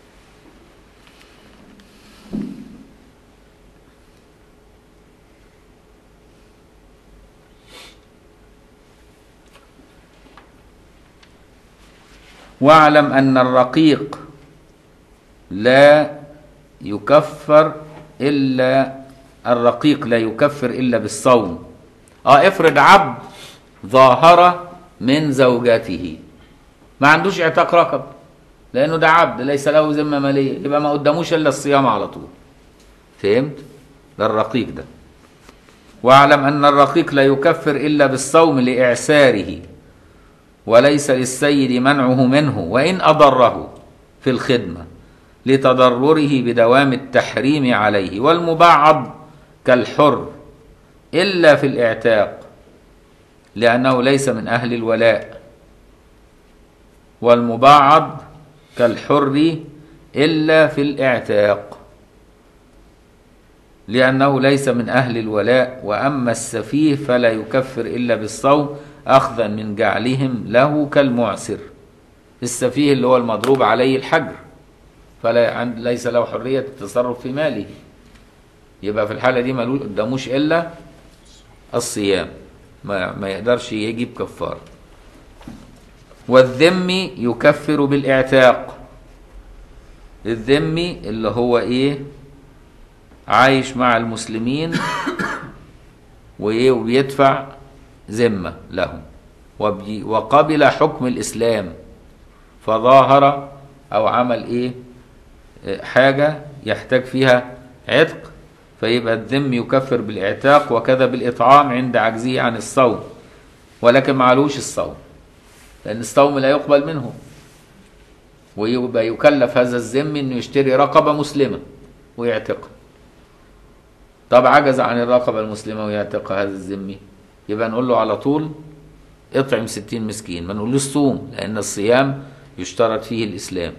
[SPEAKER 1] واعلم أن الرقيق لا يكفر إلا الرقيق لا يكفر إلا بالصوم اه افرض عبد ظاهرة من زوجته ما عندوش اعتاق رقب لأنه ده عبد ليس له ذمة مالية يبقى ما قداموش إلا الصيام على طول فهمت؟ ده الرقيق ده واعلم أن الرقيق لا يكفر إلا بالصوم لإعساره وليس للسيد منعه منه وإن أضره في الخدمة لتضرره بدوام التحريم عليه والمبعض كالحر إلا في الاعتاق لأنه ليس من أهل الولاء والمبعض كالحر إلا في الاعتاق لأنه ليس من أهل الولاء وأما السفيه فلا يكفر إلا بالصوم أخذا من جعلهم له كالمعسر السفيه اللي هو المضروب عليه الحجر فلا ليس له حرية التصرف في ماله يبقى في الحالة دي ما قداموش إلا الصيام ما, ما يقدرش يجيب كفارة والذمي يكفر بالاعتاق الذمي اللي هو ايه عايش مع المسلمين وايه وبيدفع ذمة لهم وبي وقبل حكم الإسلام فظاهر أو عمل إيه حاجة يحتاج فيها عتق فيبقى الذم يكفر بالاعتاق وكذا بالإطعام عند عجزه عن الصوم ولكن معلوش الصوم لأن الصوم لا يقبل منه ويبقى يكلف هذا الذم انه يشتري رقبة مسلمة ويعتقها طب عجز عن الرقبة المسلمة ويعتقها هذا الذمي يبقى نقول له على طول اطعم ستين مسكين ما نقولوش صوم لأن الصيام يشترط فيه الإسلام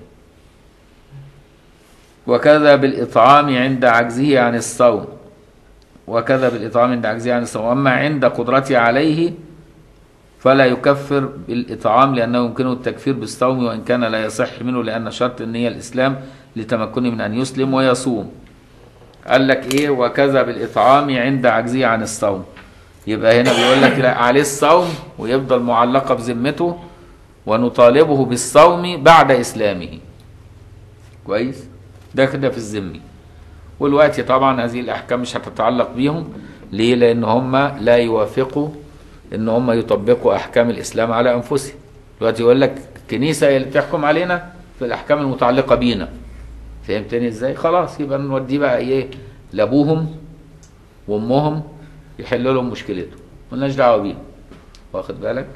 [SPEAKER 1] وكذا بالإطعام عند عجزه عن الصوم وكذا بالإطعام عند عجزه عن الصوم أما عند قدرته عليه فلا يكفر بالإطعام لأنه يمكنه التكفير بالصوم وإن كان لا يصح منه لأن شرط النية الإسلام لتمكنه من أن يسلم ويصوم قال لك إيه وكذا بالإطعام عند عجزه عن الصوم يبقى هنا بيقول لك لا عليه الصوم ويفضل معلقة بذمته ونطالبه بالصوم بعد إسلامه كويس ده كده في الذمي والوقت طبعا هذه الأحكام مش هتتعلق بيهم ليه لأن هم لا يوافقوا ان هم يطبقوا احكام الاسلام على انفسهم دلوقتي يقول لك الكنيسه هي اللي بتحكم علينا في الاحكام المتعلقه بينا فهمتني ازاي خلاص يبقى نوديه بقى ايه لابوهم وامهم يحلوا لهم مشكلتهم ملناش دعوه بيهم واخد بالك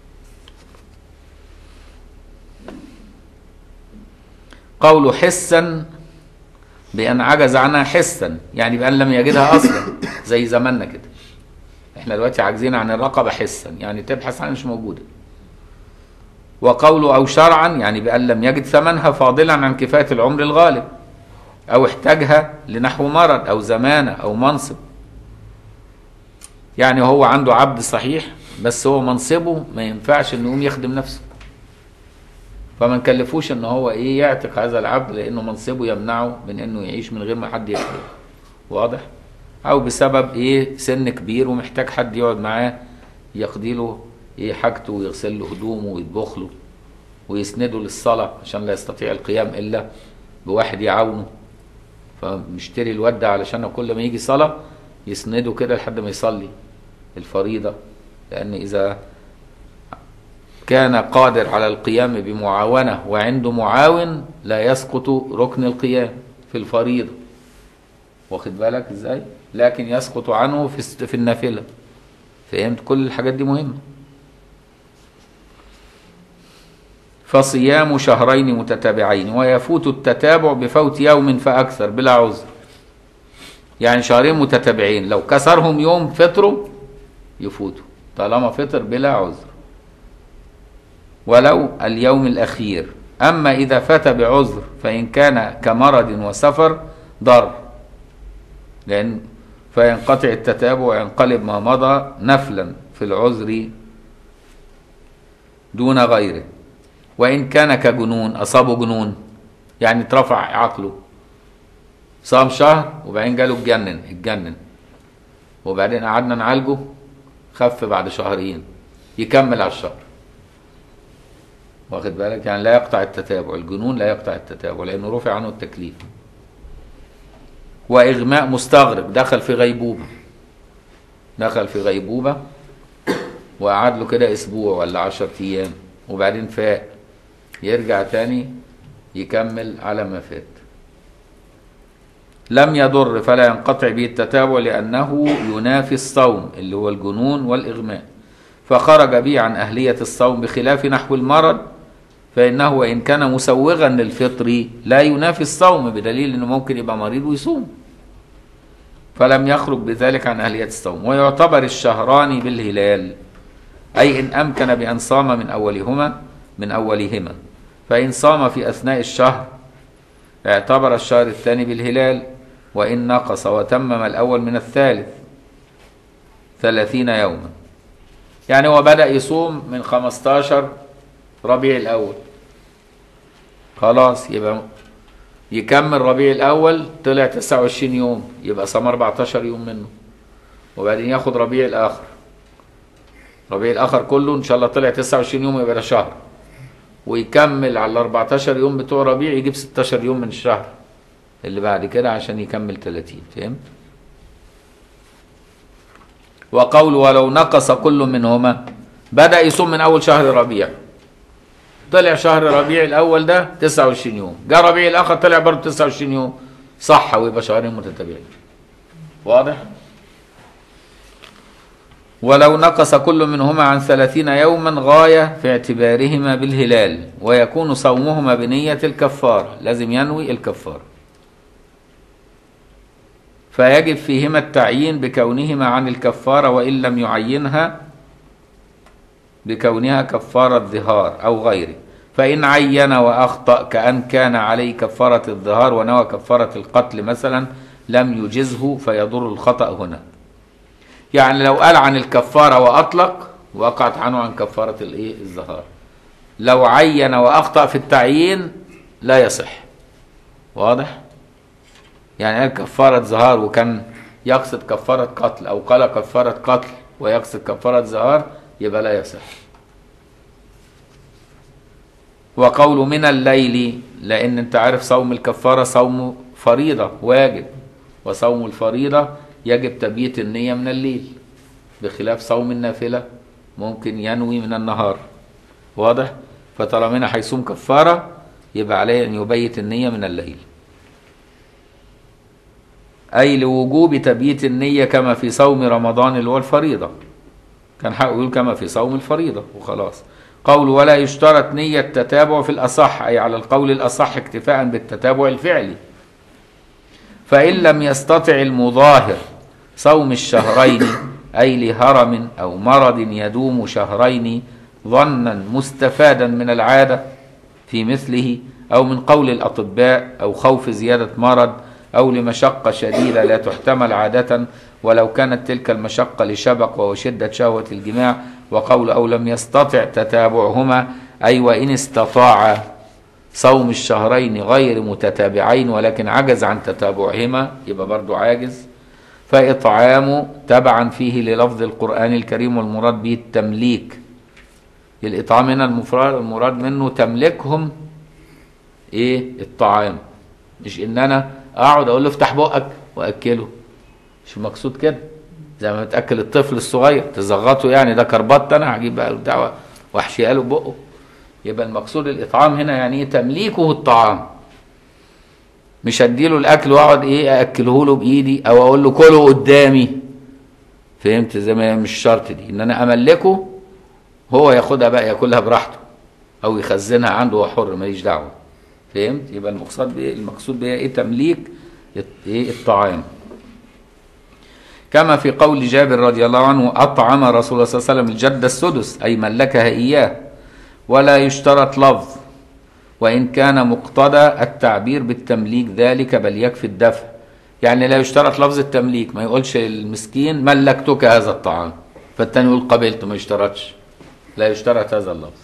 [SPEAKER 1] قول حسا بأن عجز عنها حسا يعني بأن لم يجدها أصلا زي زماننا كده احنا دلوقتي عاجزين عن الرقبة حسا يعني تبحث عنها مش موجودة وقوله أو شرعا يعني بأن لم يجد ثمنها فاضلا عن كفاية العمر الغالب أو احتاجها لنحو مرض أو زمانة أو منصب يعني هو عنده عبد صحيح بس هو منصبه ما ينفعش انه يقوم يخدم نفسه فما نكلفوش ان هو ايه يعتق هذا العبد لانه منصبه يمنعه من انه يعيش من غير ما حد يخدمه واضح او بسبب ايه سن كبير ومحتاج حد يقعد معاه يقضي له ايه حاجته ويغسل له هدومه ويطبخ له ويسنده للصلاه عشان لا يستطيع القيام الا بواحد يعاونه فمشتري الواد ده علشان كل ما يجي صلاه يسنده كده لحد ما يصلي الفريضه لان اذا كان قادر على القيام بمعاونة وعنده معاون لا يسقط ركن القيام في الفريضة واخد بالك ازاي لكن يسقط عنه في الس- في النافلة فهمت كل الحاجات دي مهمة فصيام شهرين متتابعين ويفوت التتابع بفوت يوم فأكثر بلا عذر يعني شهرين متتابعين لو كسرهم يوم فطروا يفوتوا طالما فطر بلا عذر ولو اليوم الأخير أما إذا فات بعذر فإن كان كمرض وسفر ضر لأن فينقطع التتابع وينقلب ما مضى نفلا في العذر دون غيره وإن كان كجنون أصابه جنون يعني اترفع عقله صام شهر وبعدين جاله اتجنن اتجنن وبعدين قعدنا نعالجه خف بعد شهرين يكمل على الشهر واخد بالك يعني لا يقطع التتابع الجنون لا يقطع التتابع لأنه رفع عنه التكليف وإغماء مستغرق دخل في غيبوبة دخل في غيبوبة وقعد له كده أسبوع ولا عشر أيام وبعدين فاق يرجع تاني يكمل على ما فات لم يضر فلا ينقطع به التتابع لأنه ينافي الصوم اللي هو الجنون والإغماء فخرج به عن أهلية الصوم بخلاف نحو المرض فإنه وإن كان مسوغا للفطر لا ينافي الصوم بدليل أنه ممكن يبقى مريض ويصوم فلم يخرج بذلك عن أهلية الصوم ويعتبر الشهران بالهلال أي إن أمكن بأن صام من أولهما من أولهما فإن صام في أثناء الشهر اعتبر الشهر الثاني بالهلال وإن نقص وتمم الأول من الثالث ثلاثين يوما يعني هو بدأ يصوم من 15 ربيع الأول خلاص يبقى يكمل ربيع الأول طلع 29 يوم يبقى صام 14 يوم منه وبعدين ياخد ربيع الآخر ربيع الآخر كله إن شاء الله طلع 29 يوم يبقى ده شهر ويكمل على ال 14 يوم بتوع ربيع يجيب 16 يوم من الشهر اللي بعد كده عشان يكمل 30 فهمت؟ وقول ولو نقص كل منهما بدأ يصوم من أول شهر ربيع طلع شهر ربيع الأول ده 29 يوم جاء ربيع الآخر طلع برضه 29 يوم صح ويبقى شهرين متتابعين واضح؟ ولو نقص كل منهما عن ثلاثين يوما غاية في اعتبارهما بالهلال ويكون صومهما بنية الكفارة لازم ينوي الكفارة فيجب فيهما التعيين بكونهما عن الكفارة وإن لم يعينها بكونها كفارة ظهار أو غيره فإن عين وأخطأ كأن كان عليه كفارة الظهار ونوى كفارة القتل مثلا لم يجزه فيضر الخطأ هنا يعني لو قال عن الكفارة وأطلق وقعت عنه عن كفارة الإيه الظهار لو عين وأخطأ في التعيين لا يصح واضح يعني قال كفارة ظهار وكان يقصد كفارة قتل أو قال كفارة قتل ويقصد كفارة ظهار يبقى لا يصح وقول من الليل لأن أنت عارف صوم الكفارة صوم فريضة واجب وصوم الفريضة يجب تبييت النية من الليل بخلاف صوم النافلة ممكن ينوي من النهار واضح فطالما هيصوم كفارة يبقى عليه أن يبيت النية من الليل أي لوجوب تبييت النية كما في صوم رمضان اللي هو الفريضة كان حقه يقول كما في صوم الفريضة وخلاص قول ولا يشترط نية تتابع في الأصح أي على القول الأصح اكتفاء بالتتابع الفعلي فإن لم يستطع المظاهر صوم الشهرين أي لهرم أو مرض يدوم شهرين ظنا مستفادا من العادة في مثله أو من قول الأطباء أو خوف زيادة مرض أو لمشقة شديدة لا تحتمل عادة ولو كانت تلك المشقة لشبق وشدة شهوة الجماع وقول أو لم يستطع تتابعهما أي وإن استطاع صوم الشهرين غير متتابعين ولكن عجز عن تتابعهما يبقى برضو عاجز فإطعام تبعا فيه للفظ القرآن الكريم والمراد به التمليك الإطعام هنا المفرد المراد منه تملكهم إيه الطعام مش إن أنا أقعد أقول له افتح بقك وأكله مش مقصود كده زي ما بتأكل الطفل الصغير تزغطه يعني ده كربات أنا هجيب بقى بتاع واحشيها له بقه يبقى المقصود الاطعام هنا يعني ايه تمليكه الطعام مش اديله الاكل واقعد ايه ااكله له بايدي او اقول له كله قدامي فهمت زي ما هي مش شرط دي ان انا املكه هو ياخدها بقى ياكلها براحته او يخزنها عنده هو حر ماليش دعوه فهمت يبقى المقصود بيه المقصود بيه ايه تمليك ايه الطعام كما في قول جابر رضي الله عنه اطعم رسول الله صلى الله عليه وسلم الجد السدس اي ملكها اياه ولا يشترط لفظ وان كان مقتضى التعبير بالتمليك ذلك بل يكفي الدفع يعني لا يشترط لفظ التمليك ما يقولش المسكين ملكتك هذا الطعام فالتاني يقول قبلت ما يشترطش لا يشترط هذا اللفظ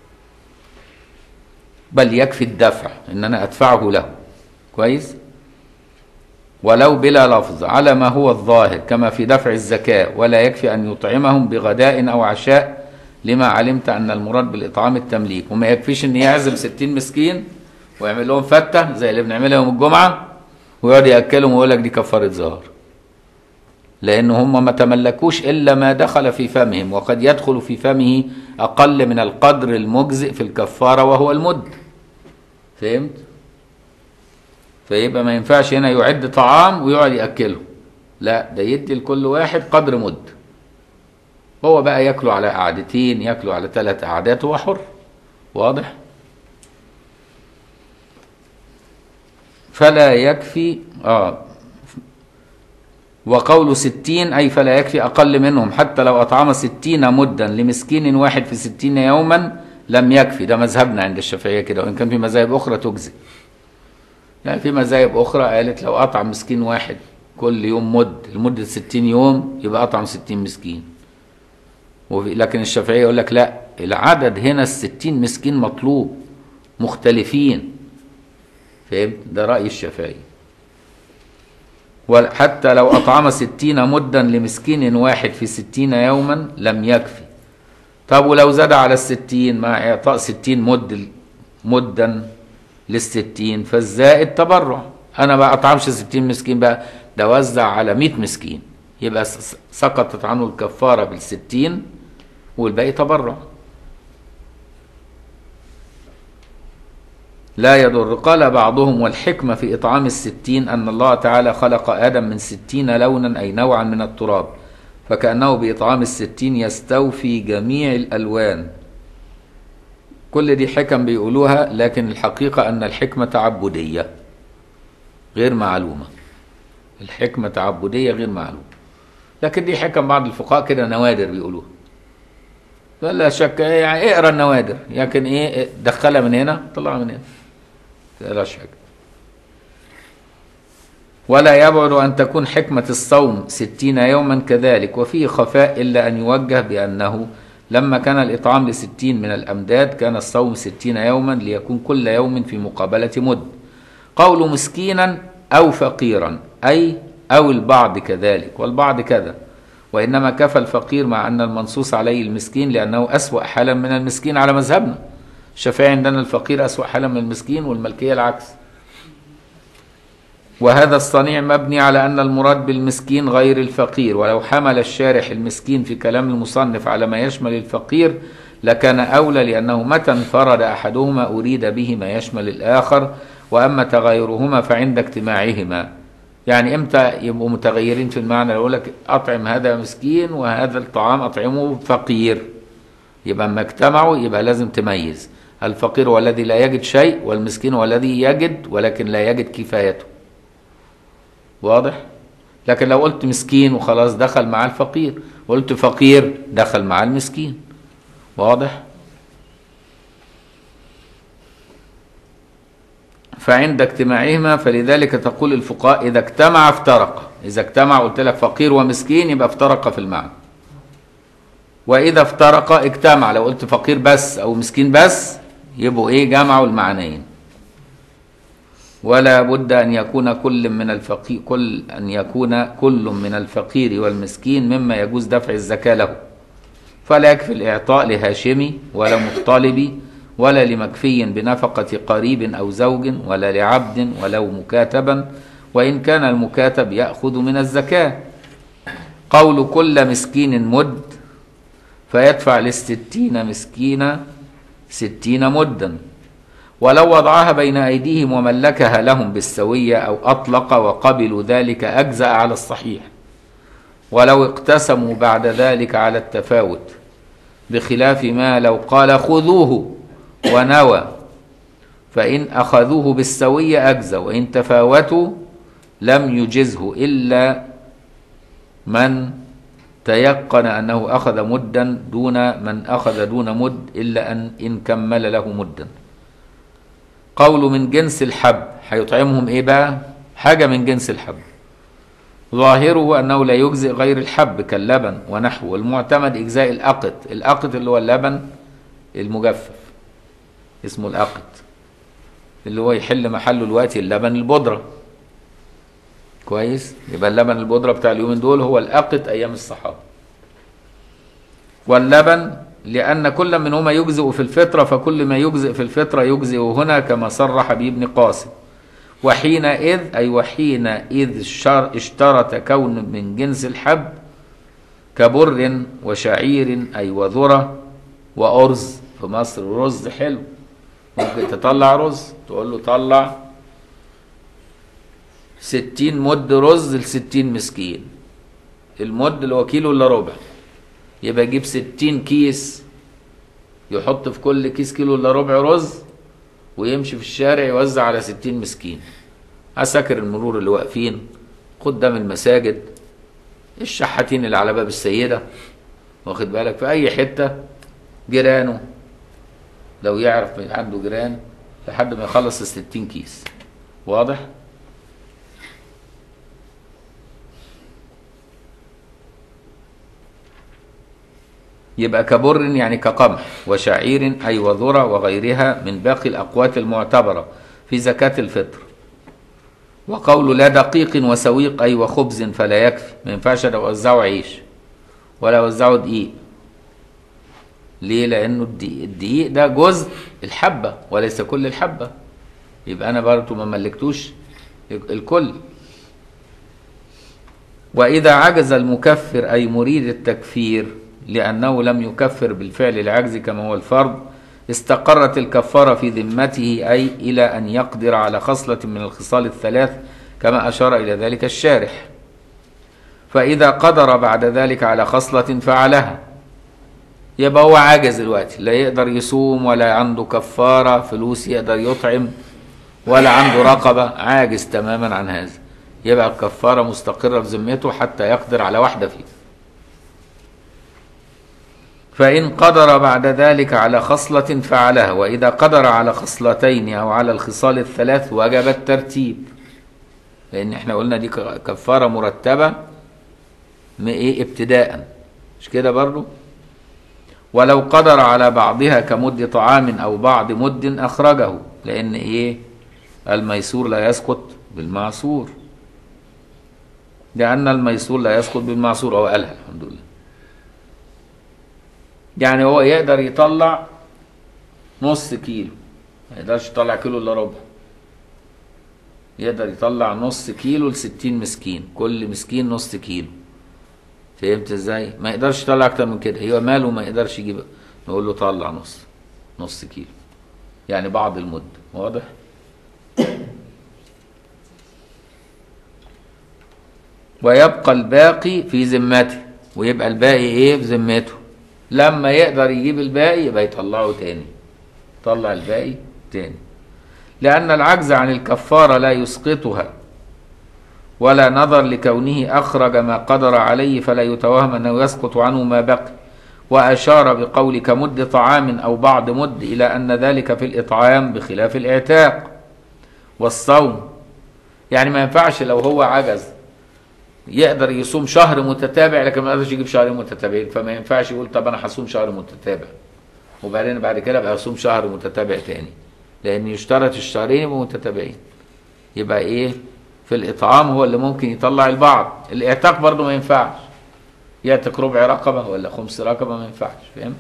[SPEAKER 1] بل يكفي الدفع ان انا ادفعه له كويس ولو بلا لفظ على ما هو الظاهر كما في دفع الزكاة ولا يكفي أن يطعمهم بغداء أو عشاء لما علمت أن المراد بالإطعام التمليك وما يكفيش أن يعزم ستين مسكين ويعمل لهم فتة زي اللي بنعملها يوم الجمعة ويقعد يأكلهم ويقول لك دي كفارة ظهر لأن هم ما تملكوش إلا ما دخل في فمهم وقد يدخل في فمه أقل من القدر المجزئ في الكفارة وهو المد فهمت؟ فيبقى ما ينفعش هنا يعد طعام ويقعد ياكله لا ده يدي لكل واحد قدر مد هو بقى ياكله على قعدتين ياكله على ثلاث قعدات هو حر واضح فلا يكفي اه وقول ستين أي فلا يكفي أقل منهم حتى لو أطعم ستين مدا لمسكين واحد في ستين يوما لم يكفي ده مذهبنا عند الشافعية كده وإن كان في مذاهب أخرى تجزي يعني في مذاهب أخرى قالت لو أطعم مسكين واحد كل يوم مد لمدة ستين يوم يبقى أطعم ستين مسكين لكن الشافعية يقول لك لا العدد هنا الستين مسكين مطلوب مختلفين فهمت ده رأي الشافعي وحتى لو أطعم ستين مدا لمسكين واحد في ستين يوما لم يكفي طب ولو زاد على الستين مع إعطاء ستين مد مدا للستين فالزائد تبرع انا بقى اطعمش ستين مسكين بقى ده وزع على مئة مسكين يبقى سقطت عنه الكفارة بالستين والباقي تبرع لا يضر قال بعضهم والحكمة في إطعام الستين أن الله تعالى خلق آدم من ستين لونا أي نوعا من التراب فكأنه بإطعام الستين يستوفي جميع الألوان كل دي حكم بيقولوها لكن الحقيقة أن الحكمة تعبدية غير معلومة الحكمة تعبدية غير معلومة لكن دي حكم بعض الفقهاء كده نوادر بيقولوها لا شك يعني اقرا النوادر لكن ايه دخلها من هنا طلعها من هنا لا شك ولا يبعد أن تكون حكمة الصوم ستين يوما كذلك وفيه خفاء إلا أن يوجه بأنه لما كان الإطعام لستين من الأمداد كان الصوم ستين يوما ليكون كل يوم في مقابلة مد قول مسكينا أو فقيرا أي أو البعض كذلك والبعض كذا وإنما كفى الفقير مع أن المنصوص عليه المسكين لأنه أسوأ حالا من المسكين على مذهبنا الشافعي عندنا الفقير أسوأ حالا من المسكين والملكية العكس وهذا الصنيع مبني على أن المراد بالمسكين غير الفقير ولو حمل الشارح المسكين في كلام المصنف على ما يشمل الفقير لكان أولى لأنه متى انفرد أحدهما أريد به ما يشمل الآخر وأما تغيرهما فعند اجتماعهما يعني امتى يبقوا متغيرين في المعنى يقول لك أطعم هذا مسكين وهذا الطعام أطعمه فقير يبقى اما اجتمعوا يبقى لازم تميز الفقير هو الذي لا يجد شيء والمسكين هو الذي يجد ولكن لا يجد كفايته واضح لكن لو قلت مسكين وخلاص دخل مع الفقير قلت فقير دخل مع المسكين واضح فعند اجتماعهما فلذلك تقول الفقهاء إذا اجتمع افترق إذا اجتمع قلت لك فقير ومسكين يبقى افترق في المعنى وإذا افترق اجتمع لو قلت فقير بس أو مسكين بس يبقوا إيه جمعوا المعنيين ولا بد أن يكون كل من الفقير كل أن يكون كل من الفقير والمسكين مما يجوز دفع الزكاة له فلا يكفي الإعطاء لهاشمي ولا مطالب ولا لمكفي بنفقة قريب أو زوج ولا لعبد ولو مكاتبا وإن كان المكاتب يأخذ من الزكاة قول كل مسكين مد فيدفع للستين مسكين ستين مدا ولو وضعها بين أيديهم وملكها لهم بالسوية أو أطلق وقبلوا ذلك أجزأ على الصحيح ولو اقتسموا بعد ذلك على التفاوت بخلاف ما لو قال خذوه ونوى فإن أخذوه بالسوية أجزى وإن تفاوتوا لم يجزه إلا من تيقن أنه أخذ مدا دون من أخذ دون مد إلا أن إن كمل له مدا قول من جنس الحب هيطعمهم إيه بقى حاجة من جنس الحب ظاهره أنه لا يجزئ غير الحب كاللبن ونحوه والمعتمد إجزاء الأقط الأقط اللي هو اللبن المجفف اسمه الأقط اللي هو يحل محله دلوقتي اللبن البودرة كويس يبقى اللبن البودرة بتاع اليومين دول هو الأقط أيام الصحابة واللبن لأن كل منهما يجزئ في الفطرة فكل ما يجزئ في الفطرة يجزئ هنا كما صرح به ابن قاسم وحينئذ أي وحينئذ اشترط كون من جنس الحب كبر وشعير أي وذرة وأرز في مصر رز حلو ممكن تطلع رز تقول له طلع ستين مد رز لستين مسكين المد اللي هو كيلو الا ربع يبقى يجيب ستين كيس يحط في كل كيس كيلو الا ربع رز ويمشي في الشارع يوزع على ستين مسكين عساكر المرور اللي واقفين قدام المساجد الشحاتين اللي على باب السيدة واخد بالك في أي حتة جيرانه لو يعرف عنده جيران لحد ما يخلص الستين كيس واضح؟ يبقى كبر يعني كقمح وشعير أي وذرة وغيرها من باقي الأقوات المعتبرة في زكاة الفطر وقول لا دقيق وسويق أي وخبز فلا يكفي ما ينفعش لو وزعوا عيش ولا وزعوا دقيق ليه لأنه الدقيق ده جزء الحبة وليس كل الحبة يبقى أنا برضو ما ملكتوش الكل وإذا عجز المكفر أي مريد التكفير لأنه لم يكفر بالفعل العجز كما هو الفرض استقرت الكفارة في ذمته أي إلى أن يقدر على خصلة من الخصال الثلاث كما أشار إلى ذلك الشارح فإذا قدر بعد ذلك على خصلة فعلها يبقى هو عاجز دلوقتي لا يقدر يصوم ولا عنده كفارة فلوس يقدر يطعم ولا عنده رقبة عاجز تماما عن هذا يبقى الكفارة مستقرة في ذمته حتى يقدر على واحدة فيه فإن قدر بعد ذلك على خصلة فعلها وإذا قدر على خصلتين أو على الخصال الثلاث وجب الترتيب لأن احنا قلنا دي كفارة مرتبة إيه ابتداء مش كده برضو ولو قدر على بعضها كمد طعام أو بعض مد أخرجه لأن إيه الميسور لا يسقط بالمعصور لأن الميسور لا يسقط بالمعصور أو قالها الحمد لله يعني هو يقدر يطلع نص كيلو ما يقدرش يطلع كيلو الا ربع يقدر يطلع نص كيلو لستين مسكين كل مسكين نص كيلو فهمت ازاي ما يقدرش يطلع اكتر من كده هو ماله ما يقدرش يجيب نقول له طلع نص نص كيلو يعني بعض المدة واضح ويبقى الباقي في ذمته ويبقى الباقي ايه في ذمته لما يقدر يجيب الباقي يبقى يطلعه تاني طلع الباقي تاني لأن العجز عن الكفارة لا يسقطها ولا نظر لكونه أخرج ما قدر عليه فلا يتوهم أنه يسقط عنه ما بقي وأشار بقول كمد طعام أو بعض مد إلى أن ذلك في الإطعام بخلاف الإعتاق والصوم يعني ما ينفعش لو هو عجز يقدر يصوم شهر متتابع لكن ما يقدرش يجيب شهرين متتابعين فما ينفعش يقول طب انا هصوم شهر متتابع وبعدين بعد كده بقى اصوم شهر متتابع تاني لان يشترط الشهرين يبقوا متتابعين يبقى ايه في الاطعام هو اللي ممكن يطلع البعض الاعتاق برضه ما ينفعش يعتق ربع رقبه ولا خمس رقبه ما ينفعش فهمت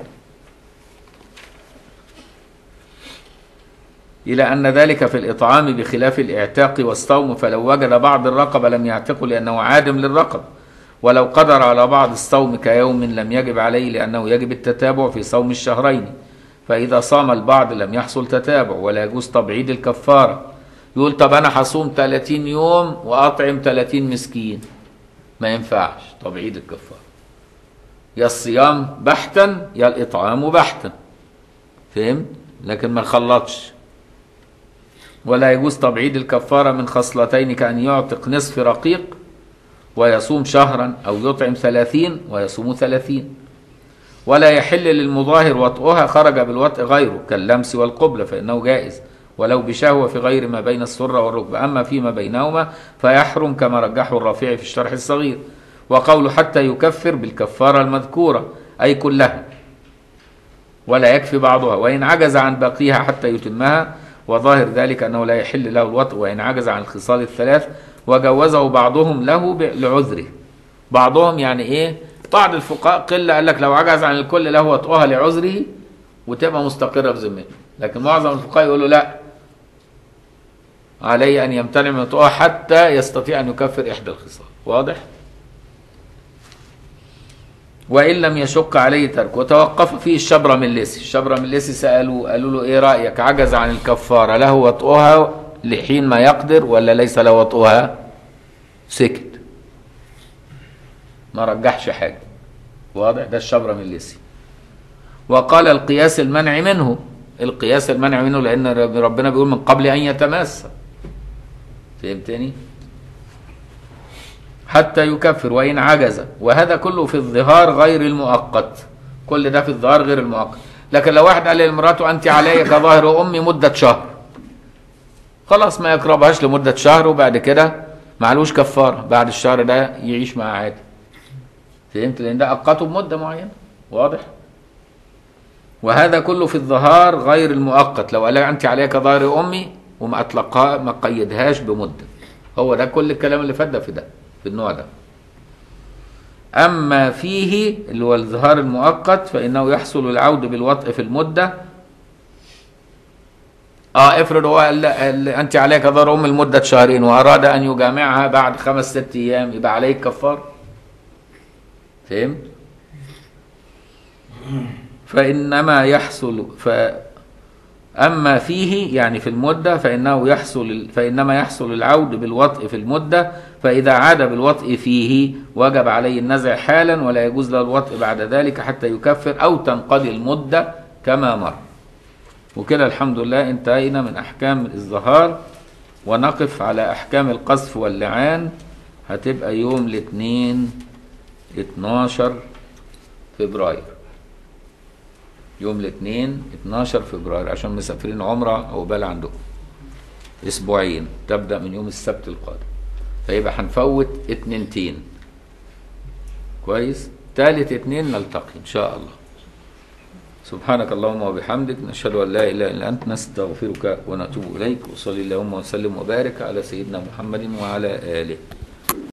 [SPEAKER 1] إلى أن ذلك في الإطعام بخلاف الإعتاق والصوم فلو وجد بعض الرقبة لم يعتقه لأنه عادم للرقبة ولو قدر على بعض الصوم كيوم لم يجب عليه لأنه يجب التتابع في صوم الشهرين فإذا صام البعض لم يحصل تتابع ولا يجوز تبعيد الكفارة يقول طب أنا هصوم 30 يوم وأطعم 30 مسكين ما ينفعش تبعيد الكفارة يا الصيام بحتا يا الإطعام بحتا فهمت لكن ما نخلطش ولا يجوز تبعيد الكفارة من خصلتين كأن يعتق نصف رقيق ويصوم شهرا أو يطعم ثلاثين ويصوم ثلاثين ولا يحل للمظاهر وطئها خرج بالوطء غيره كاللمس والقبلة فإنه جائز ولو بشهوة في غير ما بين السرة والركبة أما فيما بينهما فيحرم كما رجحه الرافعي في الشرح الصغير وقول حتى يكفر بالكفارة المذكورة أي كلها ولا يكفي بعضها وإن عجز عن باقيها حتى يتمها وظاهر ذلك أنه لا يحل له الوطء وإن عجز عن الخصال الثلاث وجوزه بعضهم له ب- لعذره بعضهم يعني إيه بعض الفقهاء قلة قال لك لو عجز عن الكل له وطئها لعذره وتبقى مستقرة في ذمته لكن معظم الفقهاء يقولوا لا عليه أن يمتنع من وطئها حتى يستطيع أن يكفر إحدى الخصال واضح؟ وإن لم يشق عليه ترك وتوقف فيه الشبرة من ليسي الشبرة من ليسي سألوه قالوا له إيه رأيك عجز عن الكفارة له وطئها لحين ما يقدر ولا ليس له وطئها سكت ما رجحش حاجة واضح ده الشبرة من ليسي وقال القياس المنع منه القياس المنع منه لأن ربنا بيقول من قبل أن يتماس فهمتني؟ حتى يكفر وإن عجز وهذا كله في الظهار غير المؤقت كل ده في الظهار غير المؤقت لكن لو واحد قال لمراته أنت علي كظاهر أمي مدة شهر خلاص ما يقربهاش لمدة شهر وبعد كده معلوش كفارة بعد الشهر ده يعيش معاه عادي فهمت لأن ده أقته بمدة معينة واضح وهذا كله في الظهار غير المؤقت لو قال لها أنت علي كظاهر أمي وما أطلقها ما قيدهاش بمدة هو ده كل الكلام اللي فات ده في ده في النوع ده أما فيه اللي هو الظهار المؤقت فإنه يحصل العود بالوطء في المدة اه افرض هو قال قال انت عليك ظهر ام لمده شهرين واراد ان يجامعها بعد خمس ست ايام يبقى عليك كفار فهمت فانما يحصل ف اما فيه يعني في المده فانه يحصل فانما يحصل العود بالوطء في المده فاذا عاد بالوطء فيه وجب عليه النزع حالا ولا يجوز له الوطء بعد ذلك حتى يكفر او تنقضي المده كما مر وكده الحمد لله انتهينا من احكام الظهار ونقف على احكام القذف واللعان هتبقى يوم الاثنين 12 فبراير يوم الاثنين 12 فبراير عشان مسافرين عمره او بال عندكم اسبوعين تبدا من يوم السبت القادم فيبقى هنفوت اتنينتين كويس تالت اتنين نلتقي ان شاء الله سبحانك اللهم وبحمدك نشهد ان لا اله الا انت نستغفرك ونتوب اليك وصلي اللهم وسلم وبارك على سيدنا محمد وعلى اله